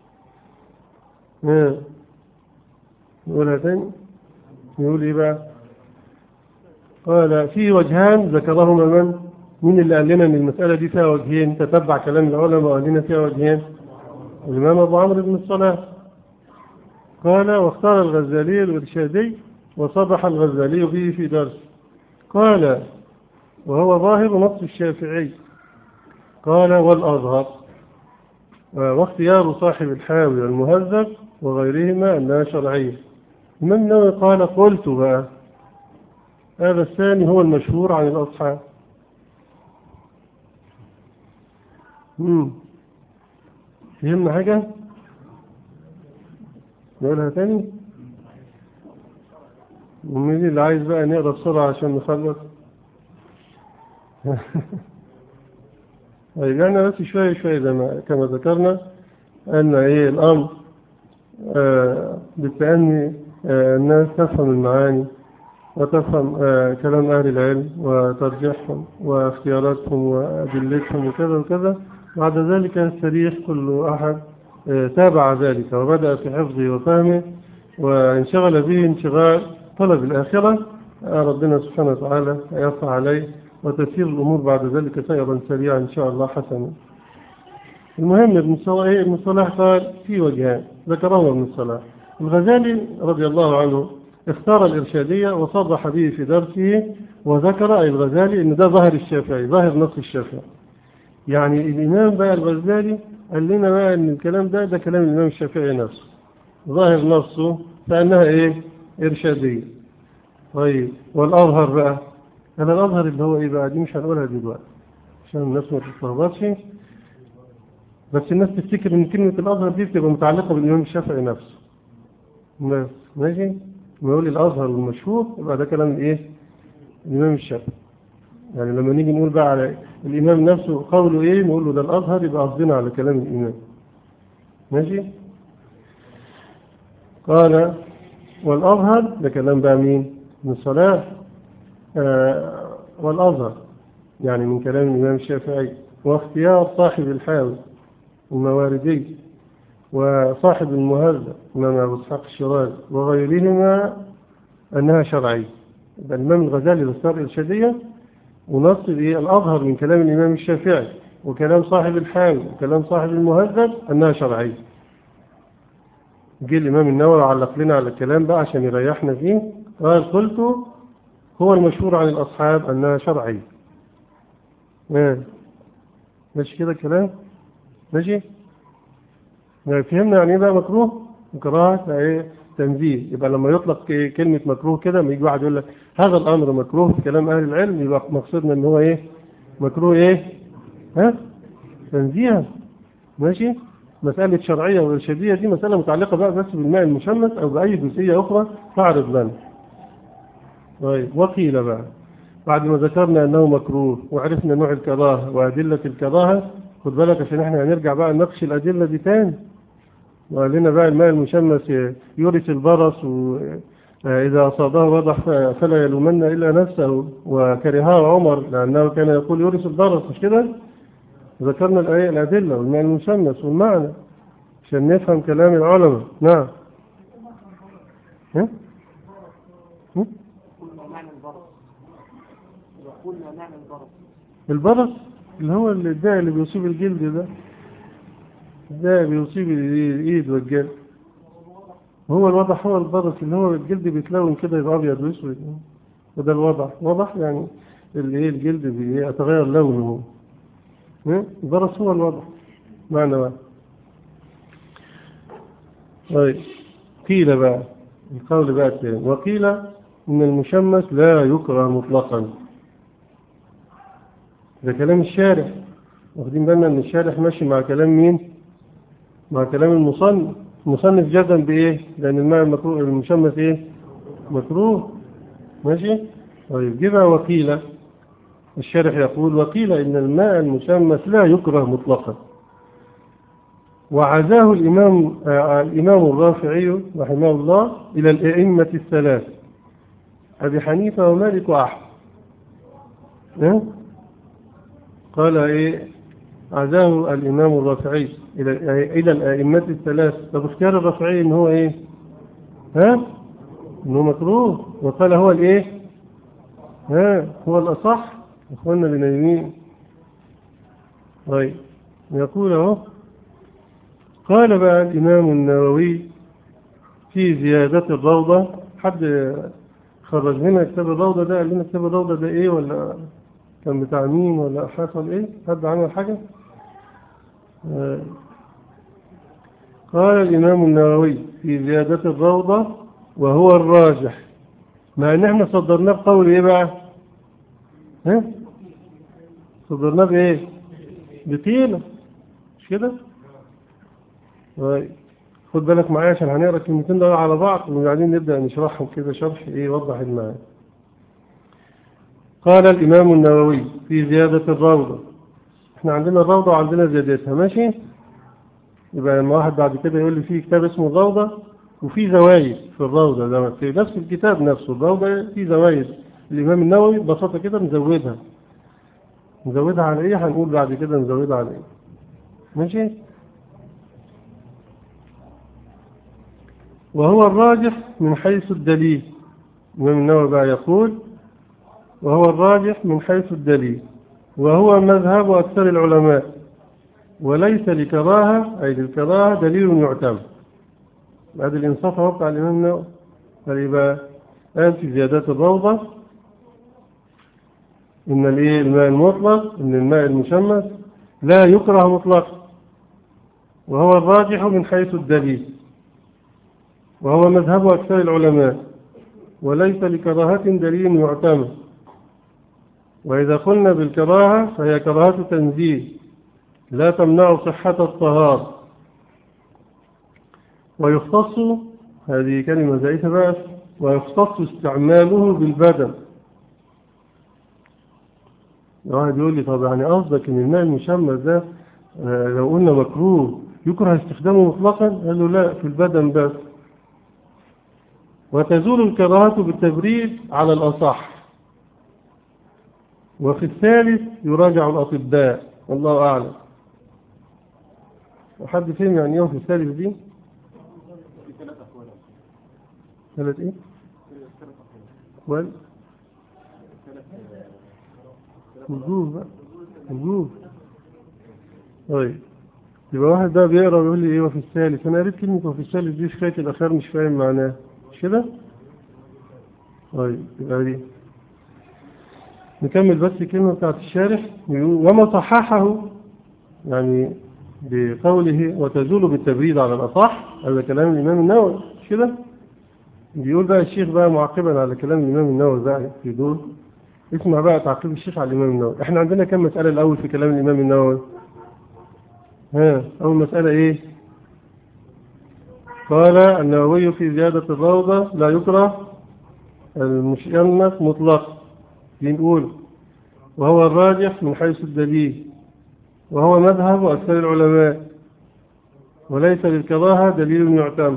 نقولها تاني يقول إيه بقى قال في وجهان ذكرهما من مين اللي قال لنا ان المسألة دي فيها وجهين تتبع كلام العلماء وقال لنا فيها وجهين الإمام أبو عمرو بن الصلاة قال واختار الغزالي الإرشادي وصبح الغزالي به في درس قال وهو ظاهر نص الشافعي قال والأظهر واختيار صاحب الحاوي والمهذب وغيرهما أنها شرعية من نوي قال قلت بقى هذا الثاني هو المشهور عن الأصحاب فهمنا حاجة نقولها تاني ومين اللي عايز بقى نقرا بسرعة عشان نخلص طيب يعني بس شوية شوية زي ما كما ذكرنا أن إيه الأمر آه بالتأني آه الناس تفهم المعاني وتفهم آه كلام أهل العلم وترجيحهم واختياراتهم وأدلتهم وكذا وكذا بعد ذلك يستريح كل أحد تابع ذلك وبدأ في حفظه وفهمه وانشغل به انشغال طلب الآخرة ربنا سبحانه وتعالى يرفع عليه وتسير الأمور بعد ذلك سيرا سريعا إن شاء الله حسنا المهم ابن صلاح ابن صلاح قال في وجهان ذكره ابن صلاح الغزالي رضي الله عنه اختار الإرشادية وصرح به في درسه وذكر أي الغزالي أن ده ظاهر الشافعي ظاهر نص الشافعي يعني الإمام بقى الغزالي قال لنا بقى أن الكلام ده ده كلام الإمام الشافعي نفسه ظاهر نصه فأنها إيه إرشادية طيب والأظهر بقى هذا الأظهر اللي هو إيه بقى دي مش هنقولها دلوقتي عشان الناس ما تتلخبطش بس الناس تفتكر ان كلمة الأظهر دي بتبقى متعلقة بالإمام الشافعي نفسه بس ماشي ما يقول الأظهر والمشهور يبقى ده كلام إيه الإمام الشافعي يعني لما نيجي نقول بقى على الإمام نفسه قوله إيه نقول له ده الأظهر يبقى قصدنا على كلام الإمام ماشي قال والأظهر ده كلام بقى مين من الصلاة آه والأظهر يعني من كلام الإمام الشافعي واختيار صاحب الحاوي المواردي وصاحب المهذب إمام أبو إسحاق الشرازي وغيرهما أنها شرعية يبقى الإمام الغزالي اختار إرشادية ونص الأظهر من كلام الإمام الشافعي وكلام صاحب الحاوي وكلام صاحب المهذب أنها شرعية جه الإمام النووي علق لنا على الكلام بقى عشان يريحنا فيه قال قلت هو المشهور عن الأصحاب أنها شرعية ماشي كده الكلام ماشي فهمنا يعني ايه بقى مكروه مكروه ايه تنزيه يبقى لما يطلق كلمة مكروه كده لما يجي واحد يقول لك هذا الأمر مكروه في كلام أهل العلم يبقى مقصودنا ان هو ايه مكروه ايه ها تنزيها ماشي مسألة شرعية وإرشادية دي مسألة متعلقة بقى بس بالماء المشمس أو بأي جزئية أخرى تعرض لنا طيب وقيل بقى بعد ما ذكرنا أنه مكروه وعرفنا نوع الكراهة وأدلة الكراهة خد بالك عشان احنا هنرجع بقى نناقش الأدلة دي تاني وقال لنا بقى الماء المشمس يورث البرص وإذا أصابه وضح فلا يلومن إلا نفسه وكرهه عمر لأنه كان يقول يورث البرص مش كده ذكرنا الآية الأدلة والماء المشمس والمعنى عشان نفهم كلام العلماء نعم ها؟ ها؟ البرص اللي هو الداء اللي بيصيب الجلد ده الداء بيصيب الايد والجلد هو الوضع هو البرص اللي هو الجلد بيتلون كده يبقى ابيض واسود وده الوضع وضح يعني اللي ايه الجلد بيتغير لونه البرص هو الوضع معنى بقى طيب قيل بقى القول بقى الثاني وقيل ان المشمس لا يكره مطلقا ده كلام الشارح واخدين بالنا ان الشارح ماشي مع كلام مين مع كلام المصنف المصنف جدا بايه لان الماء المكروه المشمس ايه مكروه ماشي طيب جبها وقيل الشارح يقول وقيل ان الماء المشمس لا يكره مطلقا وعزاه الإمام, آه الإمام الرافعي رحمه الله إلى الأئمة الثلاث أبي حنيفة ومالك وأحمد إيه؟ قال إيه عزاه الإمام الرافعي إلى إلى الأئمة الثلاث طب اختيار الرافعي إن هو إيه ها إنه مكروه وقال هو الإيه ها هو الأصح إخواننا بنايمين طيب يقول اهو قال بقى الإمام النووي في زيادة الروضة حد خرج لنا كتاب الروضة ده قال لنا كتاب الروضة ده إيه ولا كان بتاع مين ولا حصل إيه حد عمل حاجة آه. قال الإمام النووي في زيادة الروضة وهو الراجح مع ان احنا صدرناه بقول ايه بقى ها صدرناه بايه بقيلة مش كده طيب خد بالك معايا عشان هنقرا الكلمتين دول على بعض وبعدين نبدا نشرحهم كده شرح ايه يوضح المعنى قال الامام النووي في زيادة الروضة احنا عندنا الروضة وعندنا زيادتها ماشي يبقى لما واحد بعد كده يقول لي في كتاب اسمه الروضة وفي زوايد في الروضة ده في نفس الكتاب نفسه الروضة في زوايد الإمام النووي ببساطة كده مزودها نزودها على ايه هنقول بعد كده نزودها على ايه ماشي وهو الراجح من حيث الدليل الإمام النووي بقى يقول وهو الراجح من حيث الدليل وهو مذهب أكثر العلماء وليس لكراهة أي للكراهة دليل يعتمد بعد الإنصاف هو بتاع الإمام النووي قال يبقى قال في زيادات الروضة إن الإيه الماء المطلق إن الماء المشمس لا يكره مطلقا وهو الراجح من حيث الدليل وهو مذهب أكثر العلماء وليس لكراهة دليل يعتمد وإذا قلنا بالكراهة فهي كراهة تنزيه لا تمنع صحة الطهارة ويختص هذه كلمة زائفة بس ويختص استعماله بالبدن واحد يقول لي طب يعني قصدك ان الماء المشمس ده لو قلنا مكروه يكره استخدامه مطلقا قال له لا في البدن بس وتزول الكراهة بالتبريد على الأصح وفي الثالث يراجع الأطباء والله أعلم وحد فهم يعني يوم في الثالث دي ثلاث ايه أقوال وجوه بقى وجوه طيب يبقى واحد ده بيقرا ويقول لي ايه وفي الثالث انا قريت كلمه وفي الثالث دي شويه الاخير مش فاهم معناها مش كده طيب يبقى دي نكمل بس الكلمه بتاعت الشارح وما صححه يعني بقوله وتزول بالتبريد على الاصح هذا كلام الامام النووي مش كده بيقول بقى الشيخ بقى معقبا على كلام الامام النووي بقى في دول اسمع بقى تعقيب الشيخ على الإمام النووي احنا عندنا كم مسألة الأول في كلام الإمام النووي ها أول مسألة إيه قال النووي في زيادة الروضة لا يكره المشيمس مطلق بنقول وهو الراجح من حيث الدليل وهو مذهب أكثر العلماء وليس للكراهة دليل يعتمد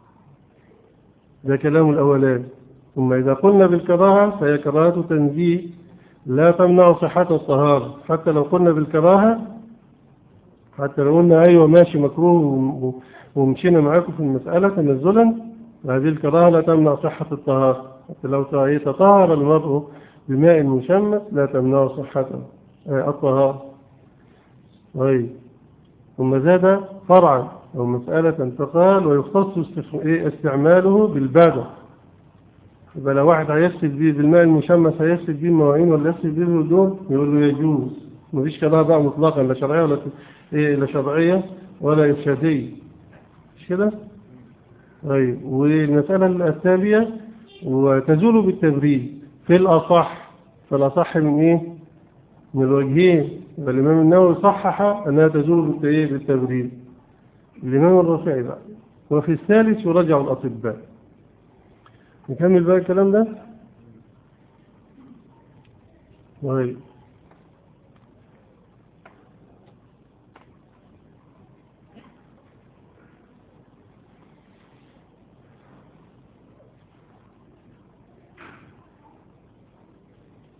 ده كلام الأولان ثم إذا قلنا بالكراهة فهي كراهة تنزيه لا تمنع صحة الطهارة حتى لو قلنا بالكراهة حتى لو قلنا أيوة ماشي مكروه ومشينا معاكم في المسألة تنزلا هذه الكراهة لا تمنع صحة الطهارة حتى لو تطهر المرء بماء مشمس لا تمنع صحة الطهارة طيب ثم زاد فرعا أو مسألة فقال ويختص استعماله بالبادة يبقى لو واحد هيغسل بيه بالماء المشمس هيغسل بيه المواعين ولا يغسل بيه الهدوم يقول له يجوز مفيش كلام بقى مطلقا لا شرعيه ولا ايه لا شرعيه ولا ارشاديه مش كده؟ طيب والمسألة التالية وتزول بالتبريد في الأصح في الأصح من إيه؟ من الوجهين يبقى الإمام النووي صحح أنها تزول بالتبريد الإمام الرافعي بقى وفي الثالث يرجع الأطباء نكمل بقى الكلام ده طيب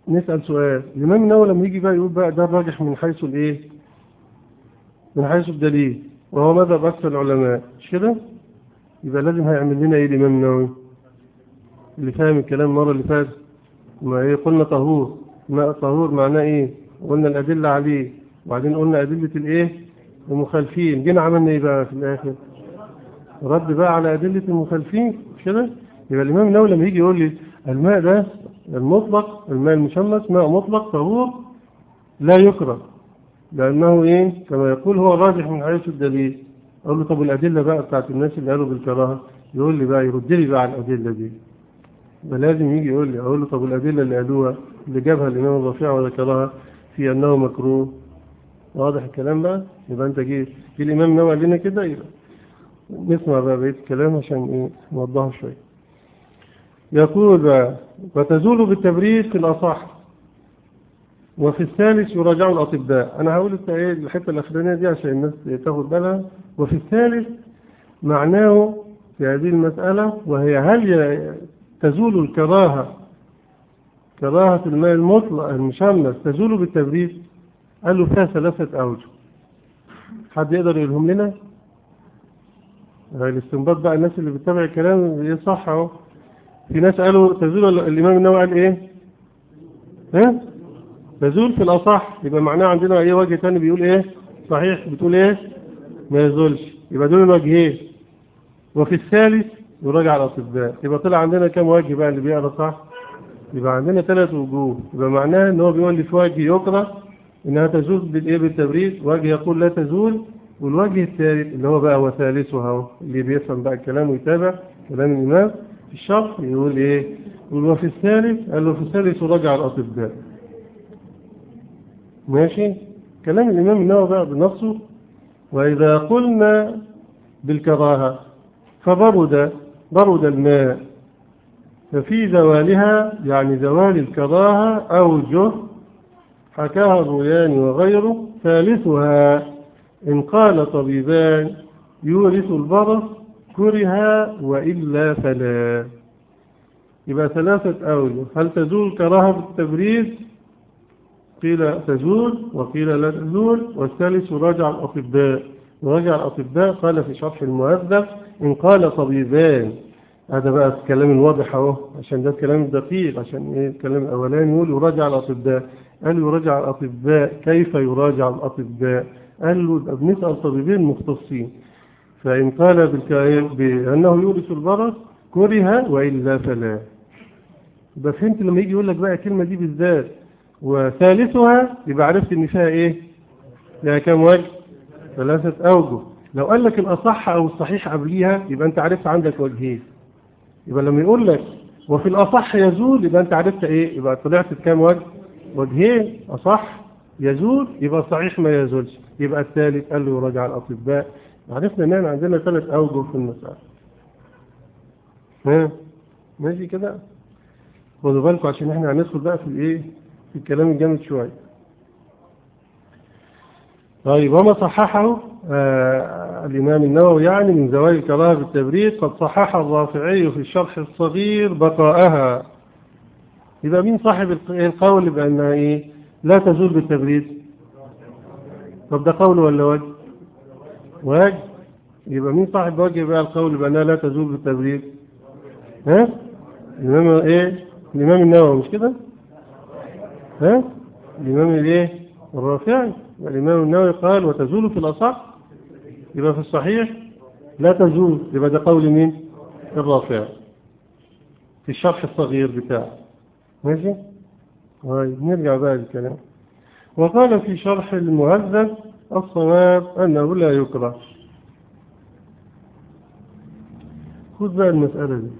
نسأل سؤال الإمام النووي لما يجي بقى يقول بقى ده الراجح من حيث الإيه من حيث الدليل وهو مذهب أكثر العلماء مش كده يبقى لازم هيعمل لنا إيه الإمام النووي اللي فاهم الكلام المرة اللي فاتت ما إيه قلنا طهور ماء طهور معناه إيه قلنا الأدلة عليه وبعدين قلنا أدلة الإيه المخالفين جينا عملنا إيه بقى في الآخر رد بقى على أدلة المخالفين مش كده يبقى الإمام النووي لما يجي يقول لي الماء ده المطلق الماء المشمس ماء مطلق طهور لا يكره لأنه إيه كما يقول هو راجح من حيث الدليل أقول له طب الأدلة بقى بتاعت الناس اللي قالوا بالكراهة يقول لي بقى يرد لي بقى على الأدلة دي يبقى لازم يجي يقول لي أقول له طب الأدلة اللي قالوها اللي جابها الإمام الرفيع وذكرها في أنه مكروه واضح الكلام بقى يبقى أنت جي, جي الإمام النووي لنا كده يبقى نسمع بقى بقية الكلام عشان إيه نوضحه شوية يقول بقى وتزول بالتبريد في الأصح وفي الثالث يراجع الأطباء أنا هقول ايه الحتة الأخرانية دي عشان الناس تاخد بالها وفي الثالث معناه في هذه المسألة وهي هل تزول الكراهة كراهة الماء المطلق المشمس تزول بالتبريد قال له فيها ثلاثة أوجه حد يقدر يقولهم لنا الاستنباط بقى الناس اللي بتتابع الكلام يصح اهو في ناس قالوا تزول الإمام النووي قال إيه ها تزول في الأصح يبقى معناه عندنا أي وجه تاني بيقول إيه صحيح بتقول إيه ما يزولش يبقى دول الوجهين وفي الثالث يراجع الأطباء يبقى طلع عندنا كم وجه بقى اللي بيقرا صح يبقى عندنا ثلاث وجوه يبقى معناه ان هو بيقول لي في وجه يقرا انها تزول بالايه بالتبريد وجه يقول لا تزول والوجه الثالث اللي هو بقى هو ثالثها اهو اللي بيفهم بقى الكلام ويتابع كلام الامام في الشرح يقول ايه يقول وفي الثالث قال له في الثالث يراجع الاطباء ماشي كلام الامام النووي بقى بنفسه واذا قلنا بالكراهه فبرد برد الماء ففي زوالها يعني زوال الكراهة أوجه حكاها الرويان وغيره ثالثها إن قال طبيبان يورث البرص كره وإلا فلا يبقى ثلاثة أوجه هل تزول كراهة بالتبريد قيل تزول وقيل لا تزول والثالث راجع الأطباء وراجع الأطباء قال في شرح المهذب إن قال طبيبان هذا بقى الكلام الواضح اهو عشان ده الكلام الدقيق عشان ايه الكلام الاولاني يقول يراجع الاطباء قال يراجع الاطباء كيف يراجع الاطباء قال له بنسال طبيبين مختصين فان قال بانه يورث البرص كره والا فلا يبقى فهمت لما يجي يقول لك بقى الكلمه دي بالذات وثالثها يبقى عرفت ان فيها ايه لها كام وجه ثلاثه اوجه لو قال لك الاصح او الصحيح قبليها يبقى انت عرفت عندك وجهين يبقى لما يقول لك وفي الأصح يزول يبقى أنت عرفت إيه يبقى طلعت بكام وجه وجهين أصح يزول يبقى صحيح ما يزولش يبقى الثالث قال له يراجع الأطباء عرفنا إن عندنا ثلاث أوجه في المسألة ها ماشي كده خدوا بالكم عشان احنا هندخل بقى في الايه في الكلام الجامد شويه طيب وما صححه آه الإمام النووي يعني من زوال الكراهة بالتبريد قد صحح الرافعي في الشرح الصغير بقاءها يبقى مين صاحب القول بأنها إيه لا تزول بالتبريد طب ده قول ولا وجه وجه يبقى مين صاحب وجه بقى القول بأنها لا تزول بالتبريد ها الإمام إيه الإمام النووي مش كده ها الإمام الإيه الرافعي والإمام النووي قال وتزول في الأصح يبقى في الصحيح لا تزول يبقى ده قول مين الرافع في الشرح الصغير بتاعه ماشي طيب نرجع بقى للكلام وقال في شرح المهذب الصواب أنه لا يكره خذ بقى المسألة دي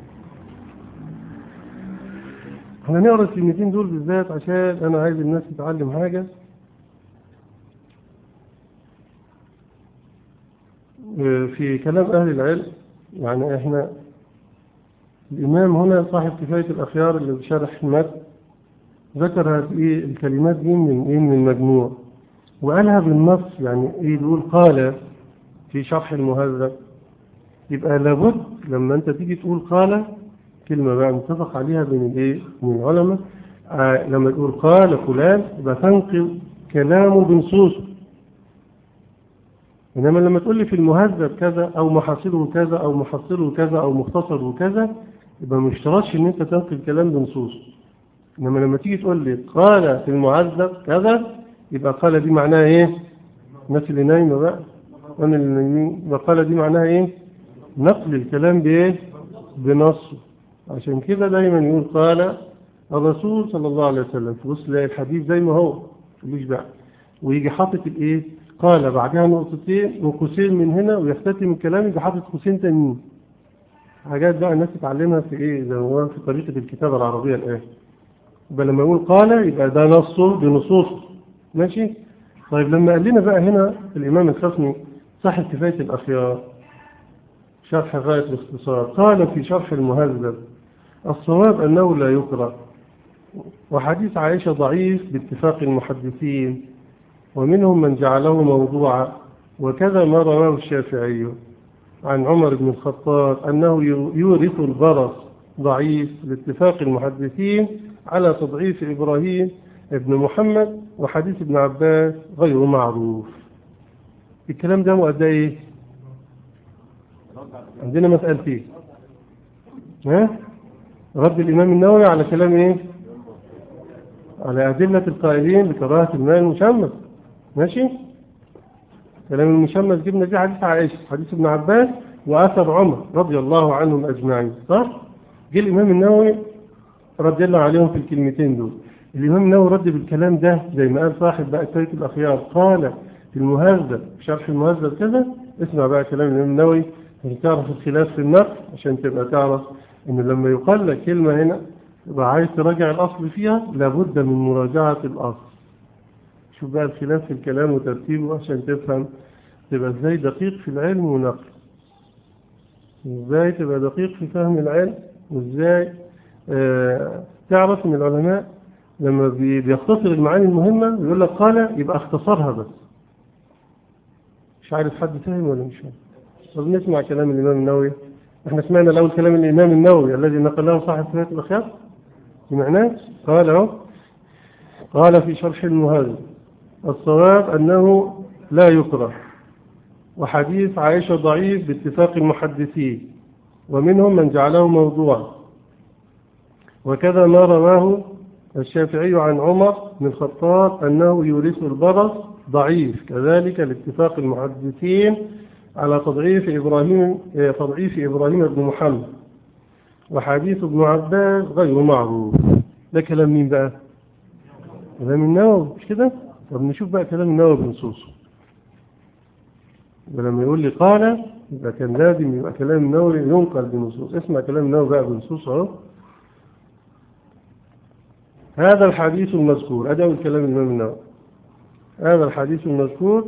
هنقرا الكلمتين دول بالذات عشان أنا عايز الناس تتعلم حاجة في كلام أهل العلم يعني إحنا الإمام هنا صاحب كفاية الأخيار اللي بشرح المد ذكر هذه الكلمات دي من إيه من المجموع وقالها بالنص يعني إيه يقول قال في شرح المهذب يبقى لابد لما أنت تيجي تقول قال كلمة بقى متفق عليها بين الإيه من العلماء آه لما تقول قال فلان يبقى تنقل كلامه بنصوصه إنما لما تقول لي في المهذب كذا أو محاصيله كذا أو محصله كذا أو مختصره كذا يبقى ما اشترطش إن أنت تنقل كلام بنصوصه إنما لما تيجي تقول لي قال في المهذب كذا يبقى قال دي معناها إيه؟ الناس اللي نايمة بقى وأنا اللي نايمين يبقى قال دي معناها إيه؟ نقل الكلام بإيه؟ بنصه عشان كده دايما يقول قال الرسول صلى الله عليه وسلم في وسط الحديث زي ما هو مش بقى ويجي حاطط الايه قال بعدها نقطتين وقوسين من هنا ويختتم الكلام يجي حاطط قوسين تانيين حاجات بقى الناس تتعلمها في ايه زي ما هو في طريقه الكتابه العربيه الان يبقى لما يقول قال يبقى ده نصه بنصوصه ماشي طيب لما قال لنا بقى هنا الامام الخصمي صاحب كفايه الاخيار شرح غايه الاختصار قال في شرح المهذب الصواب انه لا يكره وحديث عائشة ضعيف باتفاق المحدثين ومنهم من جعله موضوعا وكذا ما رواه الشافعي عن عمر بن الخطاب أنه يورث البرص ضعيف باتفاق المحدثين على تضعيف إبراهيم ابن محمد وحديث ابن عباس غير معروف الكلام ده مؤدى ايه عندنا مسألتين ها رد الإمام النووي على كلام ايه على أدلة القائلين بكراهة الماء المشمس ماشي كلام المشمس جبنا فيه حديث عائشة حديث ابن عباس وأثر عمر رضي الله عنهم أجمعين صح؟ جه الإمام النووي رد الله عليهم في الكلمتين دول الإمام النووي رد بالكلام ده زي ما قال صاحب بقى كتابة الأخيار قال في المهذب في شرح المهذب كذا اسمع بقى كلام الإمام النووي عشان تعرف الخلاف في النقل عشان تبقى تعرف إن لما يقال لك كلمة هنا يبقى عايز تراجع الأصل فيها لابد من مراجعة الأصل شوف بقى الخلاف في الكلام وترتيبه عشان تفهم تبقى ازاي دقيق في العلم ونقل ازاي تبقى دقيق في فهم العلم وازاي آه تعرف ان العلماء لما بيختصر المعاني المهمة يقول لك قال يبقى اختصرها بس مش عارف حد فاهم ولا مش فاهم طب نسمع كلام الإمام النووي احنا سمعنا الأول كلام الإمام النووي الذي نقله صاحب سنة الأخيار سمعناه قال اهو قال في شرح المهذب الصواب أنه لا يكره وحديث عائشة ضعيف باتفاق المحدثين ومنهم من جعله موضوعا وكذا ما رواه الشافعي عن عمر بن الخطاب أنه يورث البرص ضعيف كذلك لاتفاق المحدثين على تضعيف إبراهيم تضعيف إبراهيم بن محمد وحديث ابن عباس غير معروف ده كلام مين بقى كلام النووي مش كده طب نشوف بقى كلام النووي بنصوصه ولما يقول لي قال يبقى كان لازم يبقى كلام النووي ينقل بنصوص اسمع كلام النووي بقى بنصوصه اهو هذا الحديث المذكور ادي اول كلام الامام النووي هذا الحديث المذكور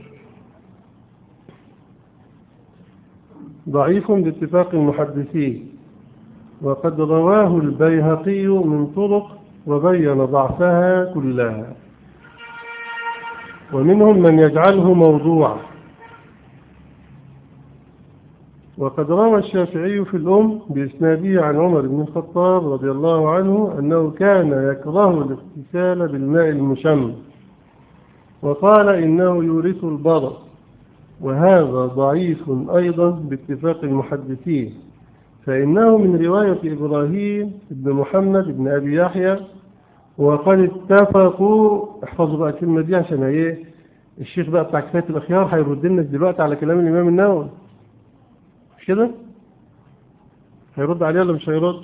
ضعيف باتفاق المحدثين وقد رواه البيهقي من طرق وبين ضعفها كلها ومنهم من يجعله موضوعا وقد روى الشافعي في الأم بإسناده عن عمر بن الخطاب رضي الله عنه أنه كان يكره الاغتسال بالماء المشم وقال إنه يورث البرص وهذا ضعيف أيضا باتفاق المحدثين فإنه من رواية إبراهيم بن محمد بن أبي يحيى وقد اتفقوا احفظوا بقى الكلمة دي عشان ايه الشيخ بقى بتاع كفاية الأخيار هيرد لنا دلوقتي على كلام الإمام النووي مش كده؟ هيرد عليه ولا مش هيرد؟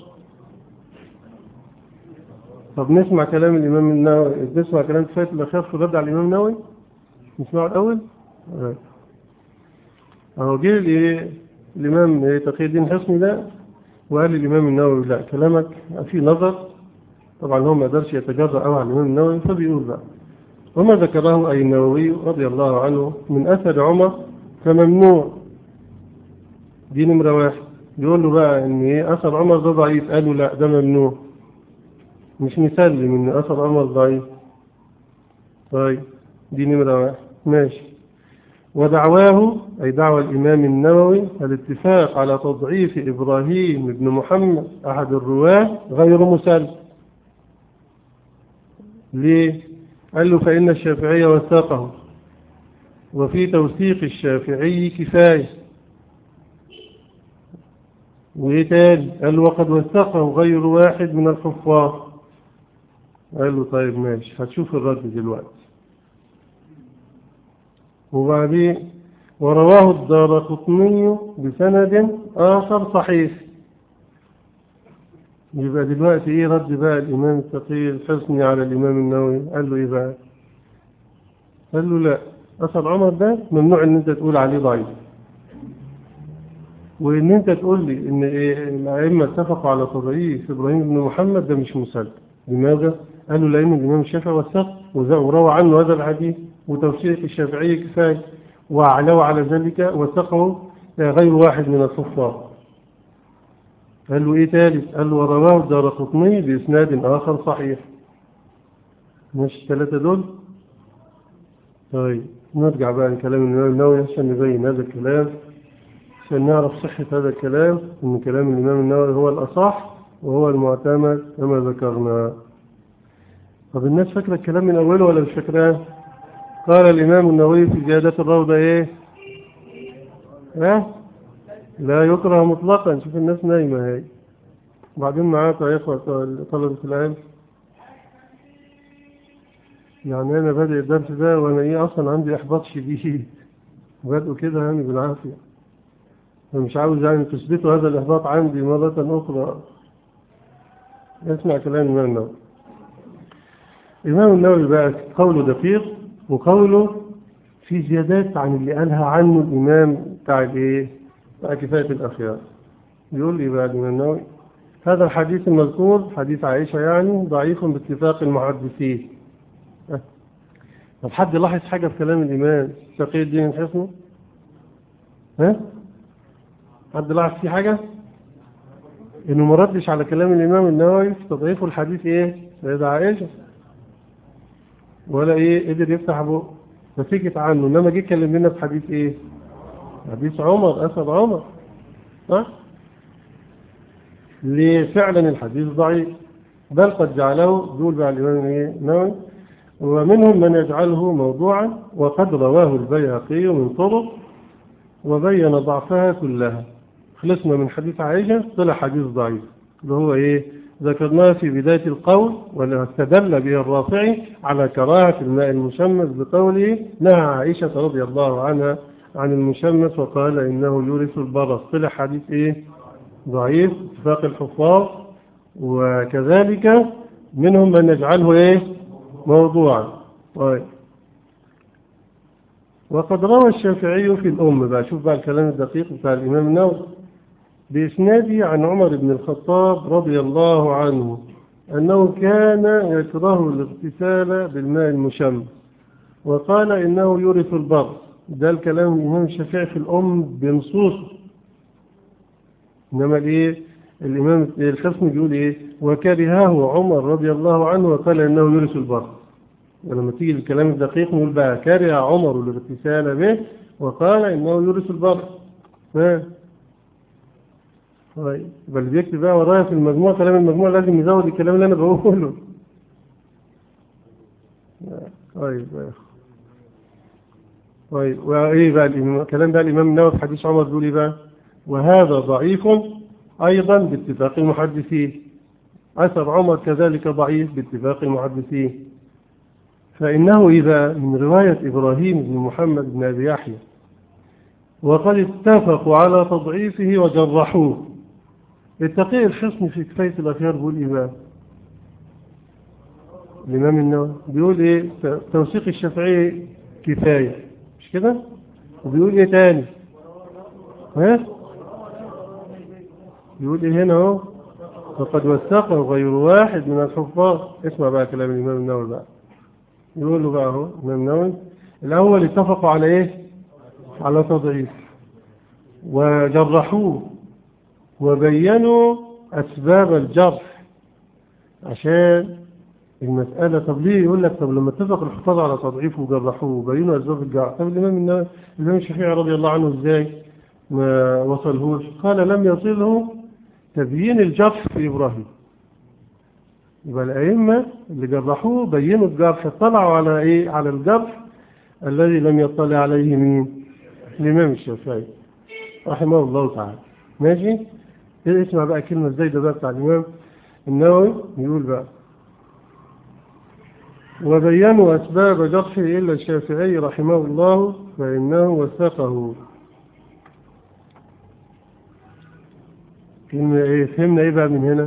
طب نسمع كلام الإمام النووي نسمع كلام كفاية الأخيار في الرد على الإمام النووي نسمعه الأول؟ أهو جه الإمام تقي الدين حسني ده وقال الإمام النووي لا كلامك في نظر طبعا هو ما قدرش يتجرأ قوي على الإمام النووي فبيقول بقى وما ذكره أي النووي رضي الله عنه من أثر عمر فممنوع دي نمرة واحد بيقول له بقى إن إيه أثر عمر ده ضعيف قالوا لا ده ممنوع مش مسلم إن أثر عمر ضعيف طيب دي نمرة واحد ماشي ودعواه أي دعوى الإمام النووي الاتفاق على تضعيف إبراهيم بن محمد أحد الرواة غير مسلم ليه قال له فإن الشافعي وثقه وفي توثيق الشافعي كفاية وإيه تاني قال له وقد وثقه غير واحد من الحفاظ قال له طيب ماشي هتشوف الرد دلوقتي وبعدين ورواه الدار قطني بسند آخر صحيح يبقى دلوقتي ايه رد بقى الإمام التقي الحسني على الإمام النووي قال له ايه بقى قال له لا أسد عمر ده ممنوع ان انت تقول عليه ضعيف وان انت تقول لي ان إيه الأئمة اتفقوا على تضعيف إبراهيم بن محمد ده مش مسلم لماذا؟ قالوا لأن الإمام الشافعي وثق وروى عنه هذا الحديث وتوثيق الشافعي كفاية وعلوا على ذلك وثقه غير واحد من الحفاظ قال له ايه ثالث قال له ورواه الدار قطني بإسناد آخر صحيح مش الثلاثة دول طيب نرجع بقى لكلام الإمام النووي عشان نبين هذا الكلام عشان نعرف صحة هذا الكلام إن كلام الإمام النووي هو الأصح وهو المعتمد كما ذكرنا طب الناس فاكرة الكلام من أوله ولا مش فاكراه قال الإمام النووي في زيادة الروضة إيه ها لا يكره مطلقا شوف الناس نايمة هاي وبعدين معاك يا إخوة طلبة العلم يعني أنا بادئ الدرس ده وأنا إيه أصلا عندي إحباط شديد بادئه كده يعني بالعافية فمش عاوز يعني تثبتوا هذا الإحباط عندي مرة أخرى اسمع كلام الإمام النووي الإمام النووي بقى قوله دقيق وقوله في زيادات عن اللي قالها عنه الإمام بتاع الإيه؟ بتاع كفاية الأخيار يقول لي بقى الإمام النووي هذا الحديث المذكور حديث عائشة يعني ضعيف باتفاق المحدثين طب حد لاحظ حاجة في كلام الإمام تقي الدين الحسني ها حد لاحظ فيه حاجة إنه ما ردش على كلام الإمام النووي في تضعيف الحديث إيه سيدة عائشة ولا ايه قدر يفتح بقه فسكت عنه انما جه يتكلم لنا في حديث ايه حديث عمر اسد عمر صح ليه فعلا الحديث ضعيف بل قد جعله دول بقى الامام ايه نووي ومنهم من يجعله موضوعا وقد رواه البيهقي من طرق وبين ضعفها كلها خلصنا من حديث عائشة طلع حديث ضعيف اللي هو ايه ذكرناه في بداية القول واستدل به الرافعي على كراهة الماء المشمس بقوله نهى عائشة رضي الله عنها عن المشمس وقال إنه يورث البرص طلع حديث إيه ضعيف اتفاق الحفاظ وكذلك منهم من يجعله إيه موضوعا طيب وقد روى الشافعي في الأم بقى شوف بقى الكلام الدقيق بتاع الإمام النووي بإسناده عن عمر بن الخطاب رضي الله عنه أنه كان يكره الاغتسال بالماء المشمس وقال إنه يورث البر ده الكلام الإمام الشافعي في الأم بنصوصه إنما الإيه الإمام الحسن بيقول إيه وكرهه عمر رضي الله عنه وقال إنه يورث البر ولما تيجي الكلام الدقيق نقول بقى كره عمر الاغتسال به وقال إنه يورث البر طيب يبقى اللي بيكتب بقى ورايا في المجموع كلام المجموع لازم يزود الكلام اللي انا بقوله طيب طيب وايه بقى الكلام ده الامام النووي في حديث عمر بيقول ايه بقى وهذا ضعيف ايضا باتفاق المحدثين اثر عمر كذلك ضعيف باتفاق المحدثين فانه اذا من روايه ابراهيم بن محمد بن ابي يحيى وقد اتفقوا على تضعيفه وجرحوه التقي الحصن في كفاية الأخيار بيقول إيه بقى الإمام النووي بيقول إيه توثيق الشافعي كفاية مش كده وبيقول إيه تاني ها بيقول إيه هنا أهو فقد وثقه غير واحد من الحفاظ اسمع بقى كلام الإمام النووي بقى يقول له بقى أهو الإمام النووي الأول اتفقوا على إيه على تضعيف وجرحوه وبينوا أسباب الجرح عشان المسألة طب ليه يقول لك طب لما اتفق الحفاظ على تضعيفه وجرحوه وبينوا أسباب الجرح طب الإمام الإمام الشافعي رضي الله عنه إزاي ما وصلهوش قال لم يصله تبيين الجرح في إبراهيم يبقى الأئمة اللي جرحوه بينوا الجرح اطلعوا على إيه على الجرح الذي لم يطلع عليه مين الإمام الشافعي رحمه الله تعالى ماشي إيه اسمع بقى كلمة ازاي ده بقى بتاع الإمام النووي يقول بقى وبينوا أسباب جرحه إلا الشافعي رحمه الله فإنه وثقه كلمة إيه فهمنا إيه بقى من هنا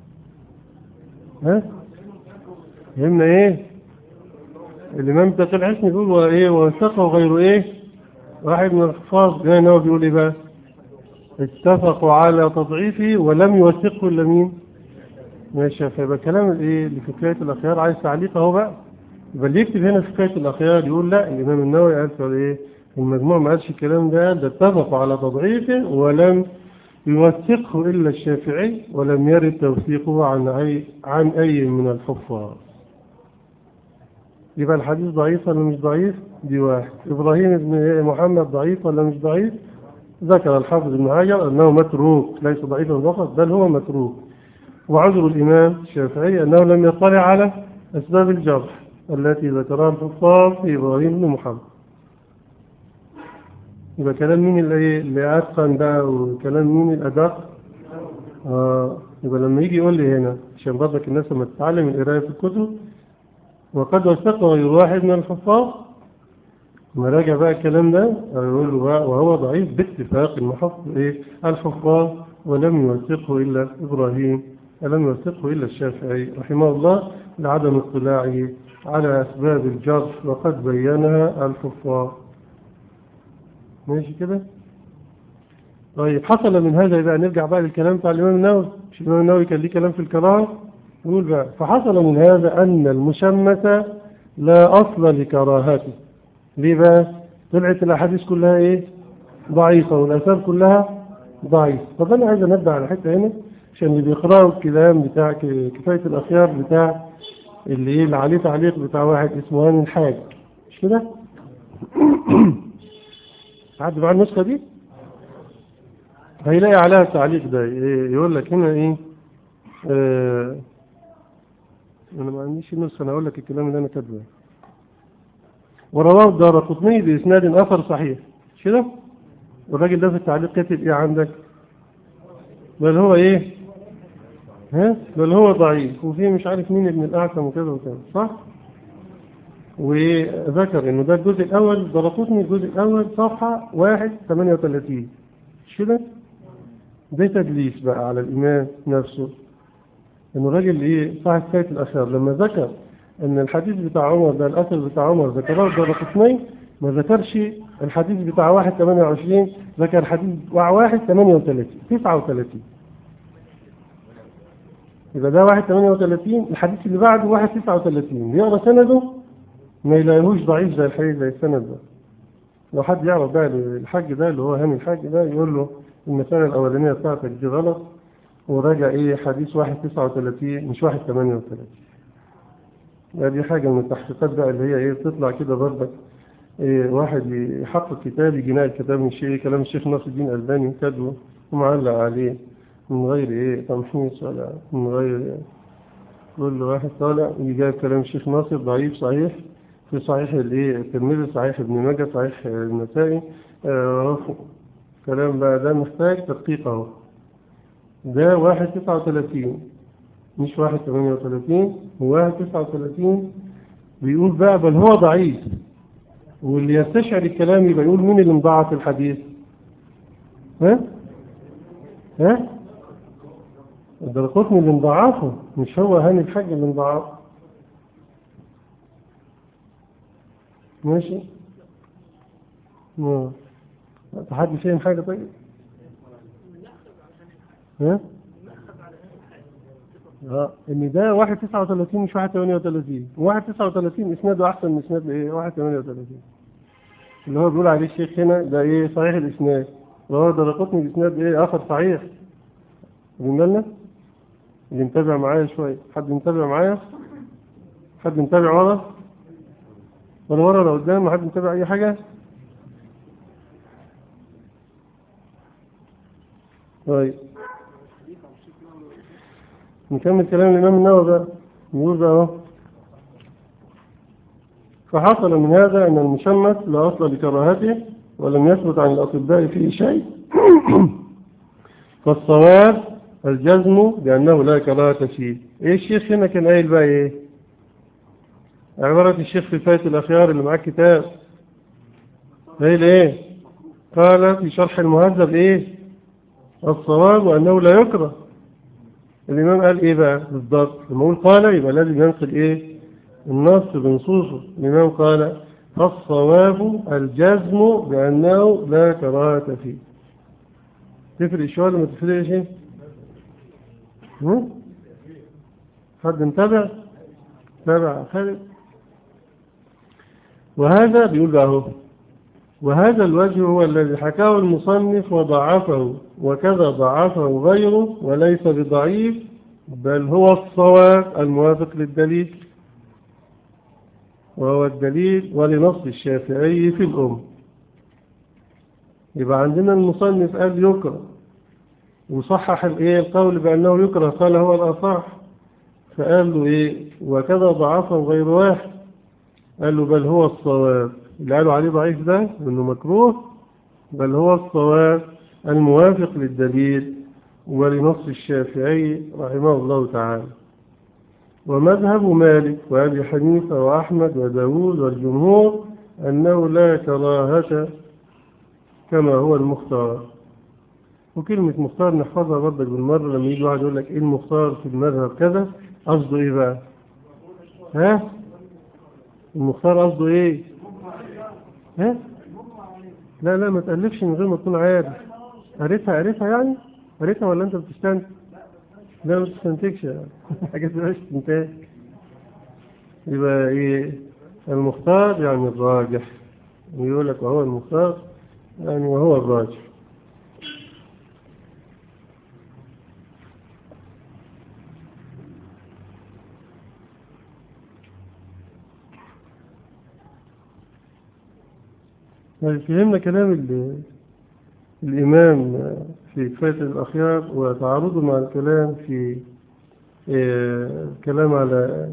ها فهمنا إيه الإمام تقي الحسن بيقول وإيه وثقه غير إيه واحد من الحفاظ جاي هو بيقول إيه بقى اتفقوا على تضعيفه ولم يوثقه إلا مين ماشي فيبقى كلام الايه اللي في حكايه الاخيار عايز تعليق اهو بقى يبقى اللي يكتب هنا في حكايه الاخيار يقول لا الامام النووي قال في ايه المجموع ما قالش الكلام ده ده اتفقوا على تضعيفه ولم يوثقه الا الشافعي ولم يرد توثيقه عن اي عن اي من الحفاظ يبقى الحديث ضعيف ولا مش ضعيف دي واحد ابراهيم بن محمد ضعيف ولا مش ضعيف ذكر الحافظ ابن حجر انه متروك ليس ضعيفا فقط بل هو متروك وعذر الإمام الشافعي أنه لم يطلع على أسباب الجرح التي ذكرها الحفاظ في إبراهيم بن محمد يبقى كلام مين اللي, اللي أتقن بقى وكلام مين الأدق آه يبقى لما يجي يقول لي هنا عشان برضك الناس لما تتعلم القراية في الكتب وقد وثقه غير واحد من الحفاظ لما راجع بقى الكلام ده يقول له بقى وهو ضعيف باتفاق المحفظ إيه الحفاظ ولم يوثقه إلا إبراهيم ولم يوثقه إلا الشافعي رحمه الله لعدم اطلاعه على أسباب الجرح وقد بينها الحفاظ ماشي كده طيب حصل من هذا بقى نرجع بقى للكلام بتاع الإمام النووي مش الإمام النووي كان ليه كلام في الكراهة يقول بقى فحصل من هذا أن المشمة لا أصل لكراهته ليه بقى طلعت الأحاديث كلها إيه ضعيفة والآثار كلها ضعيفة طب أنا عايز أنبه على حتة هنا عشان اللي بيقرأوا الكلام بتاع كفاية الأخيار بتاع اللي إيه اللي عليه تعليق بتاع واحد اسمه هاني الحاج مش كده؟ حد مع النسخة دي؟ هيلاقي عليها التعليق ده يقول لك هنا إيه؟ آه أنا ما عنديش نسخة أنا أقول لك الكلام اللي أنا كاتبه ورواه الدار قطني بإسناد آخر صحيح مش كده؟ والراجل ده في التعليق كاتب إيه عندك؟ بل هو إيه؟ ها بل هو ضعيف وفي مش عارف مين ابن الأعثم وكذا وكذا صح وذكر انه ده الجزء الاول ضرطتني الجزء الاول صفحة واحد ثمانية وثلاثين مش كده ده تدليس بقى على الامام نفسه انه راجل ايه صاحب كفاية الاثار لما ذكر ان الحديث بتاع عمر ده الاثر بتاع عمر ذكره ضرطتني ما ذكرش الحديث بتاع واحد ثمانية وعشرين ذكر حديث واحد ثمانية وثلاثين تسعة وثلاثين يبقى ده واحد ثمانية وثلاثين الحديث اللي بعده واحد تسعة وثلاثين يقرأ سنده ما يلاقيهوش ضعيف زي الحديث زي السند ده لو حد يعرف بقى الحاج ده اللي هو هاني الحاج ده يقول له المسألة الأولانية بتاعتك دي غلط وراجع إيه حديث واحد تسعة وثلاثين مش واحد ثمانية وثلاثين دي حاجة من التحقيقات بقى اللي هي إيه بتطلع كده برضك إيه واحد يحقق كتاب يجي ناقل كتاب من شيء كلام الشيخ ناصر الدين الألباني كاتبه ومعلق عليه من غير ايه تمحيص ولا من غير إيه. كل واحد طالع يجاب كلام الشيخ ناصر ضعيف صحيح في صحيح الايه الترمذي صحيح ابن ماجه صحيح النسائي آه كلام بقى ده محتاج تدقيق اهو ده واحد تسعة وثلاثين مش واحد ثمانية وثلاثين وواحد تسعة وثلاثين بيقول بقى بل هو ضعيف واللي يستشعر الكلام يبقى يقول مين اللي مضاعف الحديث ها ها الدرقطني اللي مضاعفه مش هو هاني الحاج اللي مضاعفه ماشي ما حد فاهم حاجة طيب ها اه ان ده واحد تسعة وثلاثين مش واحد ثمانية وثلاثين واحد تسعة وثلاثين اسناده احسن من اسناد ايه واحد ثمانية وثلاثين اللي هو بيقول عليه الشيخ هنا ده ايه صحيح الاسناد وهو درقطني باسناد ايه اخر صحيح بالنا اللي متابع معايا شوية حد متابع معايا حد متابع ورا ولا ورا ولا قدام حد متابع اي حاجة طيب نكمل كلام الإمام النووي بقى يقول بقى فحصل من هذا أن المشمس لا أصل لكراهته ولم يثبت عن الأطباء فيه شيء فالصواب الجزم بأنه لا كراهة فيه إيه الشيخ هنا كان قايل بقى إيه عبارة الشيخ في فاية الأخيار اللي معاه كتاب قايل إيه قال في شرح المهذب إيه الصواب أنه لا يكره الإمام قال إيه بقى بالضبط لما يقول قال يبقى لازم ينقل إيه النص بنصوصه الإمام قال فالصواب الجزم بأنه لا كراهة فيه تفرق شوية ولا ما تفرقش إيه؟ حد متابع تابع خالد وهذا بيقول له وهذا الوجه هو الذي حكاه المصنف وضعفه وكذا ضعفه غيره وليس بضعيف بل هو الصواب الموافق للدليل وهو الدليل ولنص الشافعي في الأم يبقى عندنا المصنف قال يكره وصحح الايه القول بأنه يكره قال هو الأصح فقال له ايه وكذا ضعفه غير واحد قال له بل هو الصواب اللي قالوا عليه ضعيف ده انه مكروه بل هو الصواب الموافق للدليل ولنص الشافعي رحمه الله تعالى ومذهب مالك وأبي حنيفة وأحمد وداود والجمهور أنه لا كراهة كما هو المختار وكلمة مختار نحفظها برضك بالمرة لما يجي واحد يقول لك إيه المختار في المذهب كذا قصده إيه بقى ها المختار قصده إيه ها لا لا ما تألفش من غير ما تكون عارف قريتها قريتها يعني قريتها ولا أنت بتستنتج لا ما تستنتجش يعني حاجات ما استنتاج يبقى إيه المختار يعني الراجح ويقول لك وهو المختار يعني وهو الراجح فهمنا كلام الإمام في كفاية الأخيار وتعارضه مع الكلام في الكلام على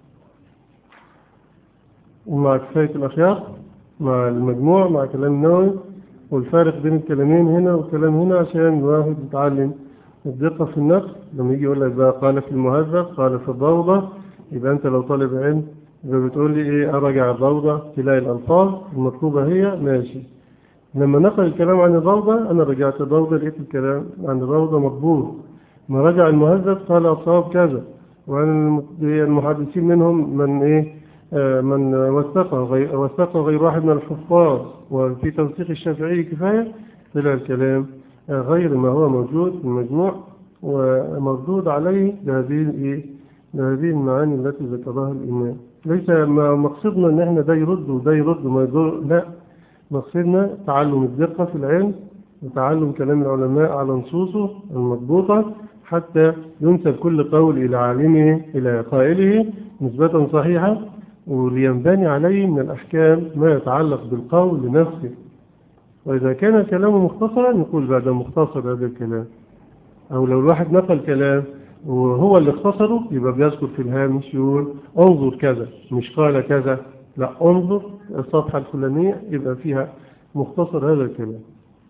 مع كفاية الأخيار مع المجموع مع كلام النووي والفارق بين الكلامين هنا والكلام هنا عشان الواحد يتعلم الدقة في النقل لما يجي يقول لك بقى قال في المهذب قال في الضوضة يبقى أنت لو طالب علم يبقى بتقول لي إيه أراجع الضوضة تلاقي الألفاظ المطلوبة هي ماشي لما نقل الكلام عن الروضة أنا رجعت الروضة لقيت الكلام عن الروضة مضبوط ما رجع المهذب قال الصواب كذا وعن المحدثين منهم من إيه آه من وثقه غير, وثقه غير واحد من الحفاظ وفي توثيق الشافعي كفاية طلع الكلام آه غير ما هو موجود في المجموع ومردود عليه بهذه بهذه المعاني التي ذكرها الإمام ليس مقصدنا ان احنا ده يرد وده يرد وما يضر لا مقصدنا تعلم الدقة في العلم وتعلم كلام العلماء على نصوصه المضبوطة حتى ينسب كل قول إلى عالمه إلى قائله نسبة صحيحة ولينبني عليه من الأحكام ما يتعلق بالقول لنفسه وإذا كان كلامه مختصرا نقول بعد مختصر هذا الكلام أو لو الواحد نقل كلام وهو اللي اختصره يبقى بيذكر في الهامش يقول انظر كذا مش قال كذا لا انظر الصفحة الفلانية يبقى فيها مختصر هذا الكلام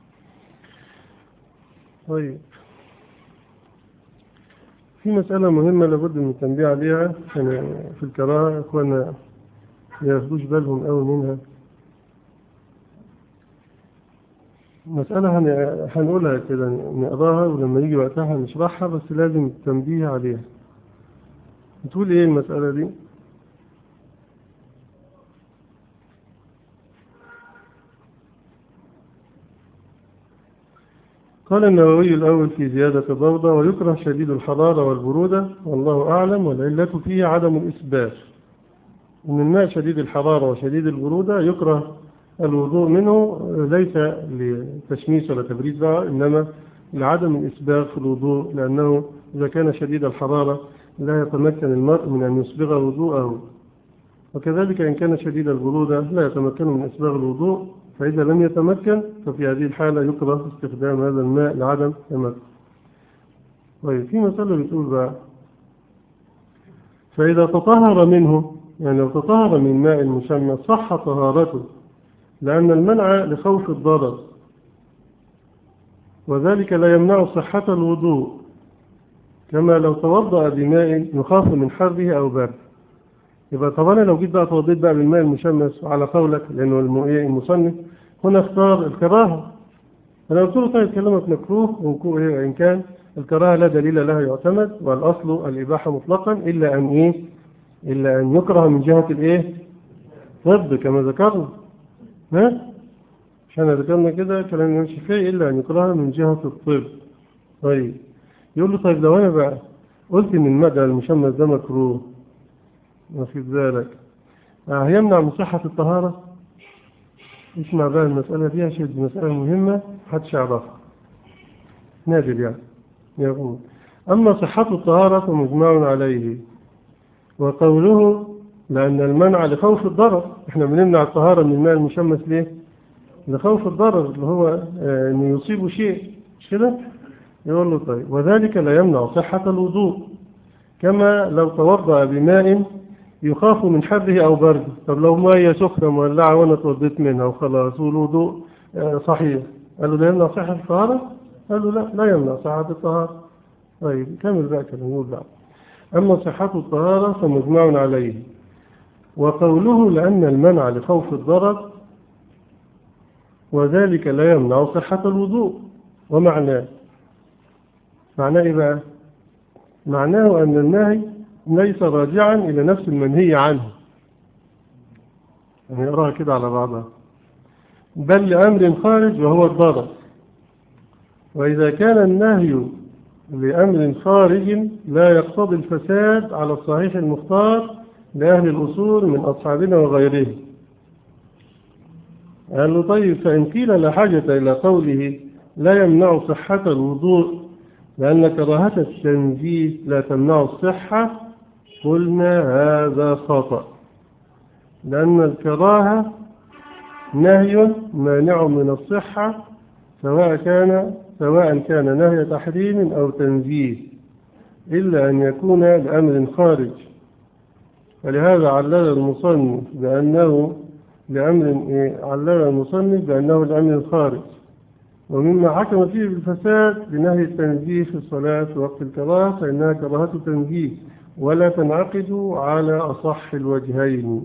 طيب في مسألة مهمة لابد من التنبيه عليها في الكراهة اخوانا ما ياخدوش بالهم قوي منها مسألة هنقولها كده نقراها ولما يجي وقتها هنشرحها بس لازم التنبيه عليها بتقول ايه المسألة دي قال النووي الأول في زيادة الروضة ويكره شديد الحرارة والبرودة والله أعلم والعلة فيه عدم الإثبات إن الماء شديد الحرارة وشديد البرودة يكره الوضوء منه ليس لتشميس ولا تبريد بقى إنما لعدم الإسباغ في الوضوء لأنه إذا كان شديد الحرارة لا يتمكن المرء من أن يسبغ وضوءه وكذلك إن كان شديد البرودة لا يتمكن من إسباغ الوضوء فإذا لم يتمكن ففي هذه الحالة يكره استخدام هذا الماء لعدم تمكن طيب في مسألة بتقول بقى فإذا تطهر منه يعني لو تطهر من ماء مشمس صح طهارته لأن المنع لخوف الضرر وذلك لا يمنع صحة الوضوء كما لو توضأ بماء يخاف من حره أو برد يبقى طبعا لو جيت بقى توضيت بقى بالماء المشمس على قولك لأنه المصنف هنا اختار الكراهة أنا قلت له طيب كلامك مكروه وإن كان الكراهة لا دليل لها يعتمد والأصل الإباحة مطلقا إلا أن إيه إلا أن يكره من جهة الإيه طب كما ذكرنا ها عشان ذكرنا كده كلام يمشي فيه إلا أن يكره من جهة الطب طيب يقول له طيب لو أنا بقى قلت إن المدى المشمس ده مكروه واخد بالك هيمنع من صحة الطهارة اسمع بقى المسألة دي عشان دي مسألة مهمة محدش يعرفها نادر يعني يقول أما صحة الطهارة فمجمع عليه وقوله لأن المنع لخوف الضرر احنا بنمنع الطهارة من الماء المشمس ليه لخوف الضرر اللي هو أن يصيب شيء مش كده يقول له طيب وذلك لا يمنع صحة الوضوء كما لو توضأ بماء يخاف من حره أو برده طب لو مية سخنة مولعة وأنا توضيت منها وخلاص والوضوء صحيح قال له لا يمنع صحة الطهارة قال له لا لا يمنع صحة الطهارة طيب كمل بقى كلام يقول لا أما صحة الطهارة فمجمع عليه وقوله لأن المنع لخوف الضرر وذلك لا يمنع صحة الوضوء ومعناه معناه إيه بقى معناه أن النهي ليس راجعا إلى نفس المنهي عنه يعني اقراها كده على بعضها بل لأمر خارج وهو الضرر وإذا كان النهي لأمر خارج لا يقتضي الفساد على الصحيح المختار لأهل الأصول من أصحابنا وغيرهم قال له طيب فإن قيل لا حاجة إلى قوله لا يمنع صحة الوضوء لأن كراهة التنزيه لا تمنع الصحة قلنا هذا خطأ لأن الكراهة نهي مانع من الصحة سواء كان سواء كان نهي تحريم أو تنزيه إلا أن يكون لأمر خارج ولهذا علل المصنف بأنه لأمر علل المصنف بأنه لأمر خارج ومما حكم فيه بالفساد بنهي التنزيه في الصلاة في وقت الكراهة فإنها كراهة تنزيه ولا تنعقد على أصح الوجهين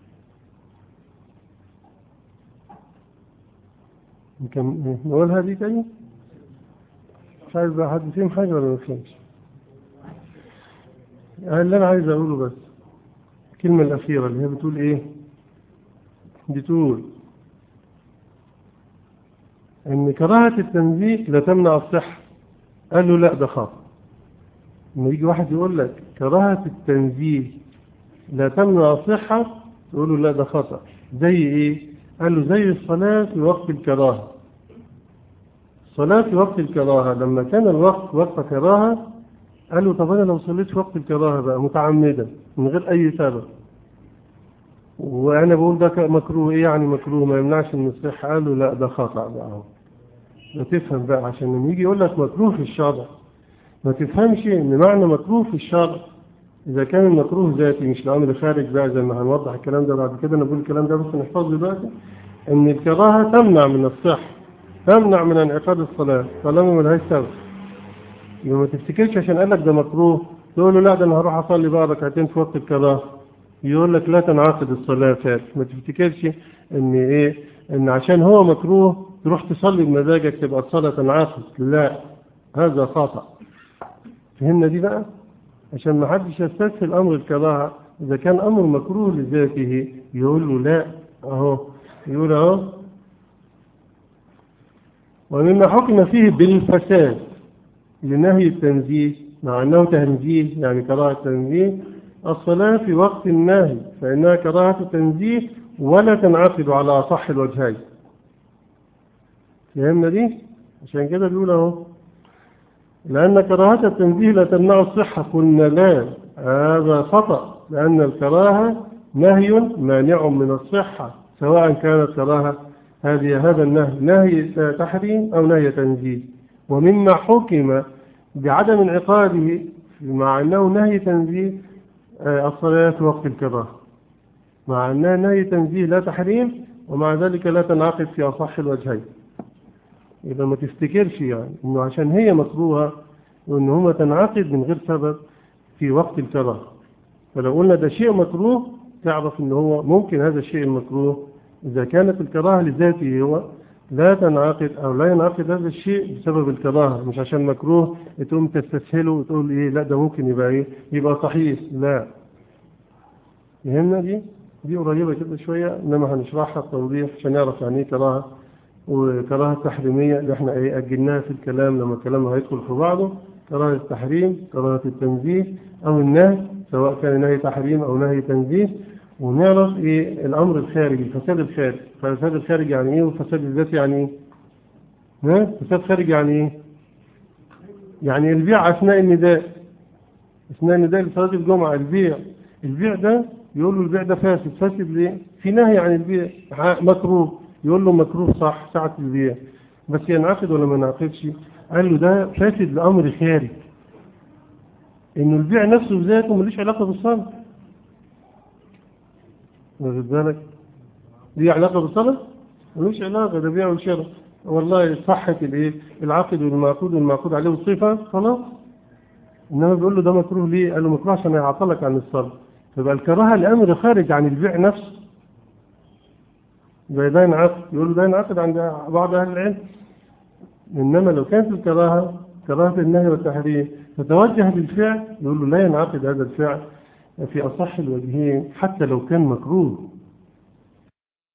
نقول هذه تاني مش عايز بقى حد فيهم حاجة ولا ما فهمش اللي أنا عايز أقوله بس الكلمة الأخيرة اللي هي بتقول إيه بتقول إن كراهة التنزيه لا تمنع الصحة قال له لا ده خاطئ لما يجي واحد يقول لك كراهة التنزيه لا تمنع الصحة تقول له لا ده خطأ زي إيه قال له زي الصلاة في وقت الكراهة الصلاة في وقت الكراهة لما كان الوقت وقت كراهة قال له طب أنا لو صليت في وقت الكراهة بقى متعمدا من غير أي سبب وأنا بقول ده مكروه إيه يعني مكروه ما يمنعش من الصحة قال له لا ده خطأ بقى اهو ده تفهم بقى عشان لما يجي يقول لك مكروه في الشرع ما تفهمش ان معنى مكروه في الشرع اذا كان المكروه ذاتي مش الامر خارج بقى زي ما هنوضح الكلام ده بعد كده انا بقول الكلام ده بس نحفظه دلوقتي ان الكراهه تمنع من الصحه تمنع من انعقاد الصلاه طالما ملهاش سبب يبقى ما تفتكرش عشان قال لك ده مكروه تقول له لا ده انا هروح اصلي بقى ركعتين في وقت الكراهه يقول لك لا تنعقد الصلاه فات ما تفتكرش ان ايه ان عشان هو مكروه تروح تصلي بمزاجك تبقى الصلاه تنعقد لا هذا خطأ فهمنا دي بقى عشان ما حدش يستسهل امر الكراهه اذا كان امر مكروه لذاته يقول له لا اهو يقول اهو ومما حكم فيه بالفساد لنهي التنزيه مع انه تنزيه يعني كراهه تنزيه الصلاه في وقت النهي فانها كراهه تنزيه ولا تنعقد على اصح الوجهين فهمنا دي عشان كده بيقول اهو لأن كراهة التنزيه لا تمنع الصحة قلنا لا هذا خطأ لأن الكراهة نهي مانع من الصحة سواء كانت كراهة هذه هذا النهي نهي تحريم أو نهي تنزيه ومما حكم بعدم انعقاده مع أنه نهي تنزيه آه، الصلاة في وقت الكراهة مع أنها نهي تنزيه لا تحريم ومع ذلك لا تنعقد في أصح الوجهين إذا ما تفتكرش يعني إنه عشان هي مكروهة وإن هما تنعقد من غير سبب في وقت الكراهة فلو قلنا ده شيء مكروه تعرف إن هو ممكن هذا الشيء المكروه إذا كانت الكراهة لذاته هو لا تنعقد أو لا ينعقد هذا الشيء بسبب الكراهة مش عشان مكروه تقوم تستسهله وتقول إيه لا ده ممكن يبقى إيه يبقى صحيح لا يهمنا دي دي قريبة كده شوية إنما هنشرحها بتوضيح عشان نعرف يعني إيه كراهة وكراهة تحريمية اللي احنا إيه أجلناها في الكلام لما الكلام هيدخل في بعضه كراهة التحريم كراهة التنزيه أو النهي سواء كان نهي تحريم أو نهي تنزيه ونعرف إيه الأمر الخارجي الفساد الخارجي فالفساد الخارجي يعني إيه والفساد الذاتي يعني إيه ها فساد خارجي يعني إيه يعني البيع أثناء النداء أثناء النداء لصلاة الجمعة البيع البيع ده يقول له البيع ده فاسد فاسد ليه في نهي عن البيع مكروه يقول له مكروه صح ساعة البيع بس ينعقد ولا ما ينعقدش قال له ده فاسد لأمر خارج إنه البيع نفسه بذاته ملوش علاقة بالصلاة واخد بالك ليه علاقة بالصلاة ملوش علاقة ده بيع وشراء والله صحة الايه العقد والمعقود والمعقود عليه الصفة خلاص إنما بيقول له ده مكروه ليه قال له مكروه عشان يعطلك عن الصلاة فيبقى الكراهة الأمر خارج عن البيع نفسه يبقى ده ينعقد يقول له ده ينعقد عند بعض أهل العلم إنما لو كانت الكراهة كراهة النهي والتحريم تتوجه بالفعل يقول له لا ينعقد هذا الفعل في أصح الوجهين حتى لو كان مكروه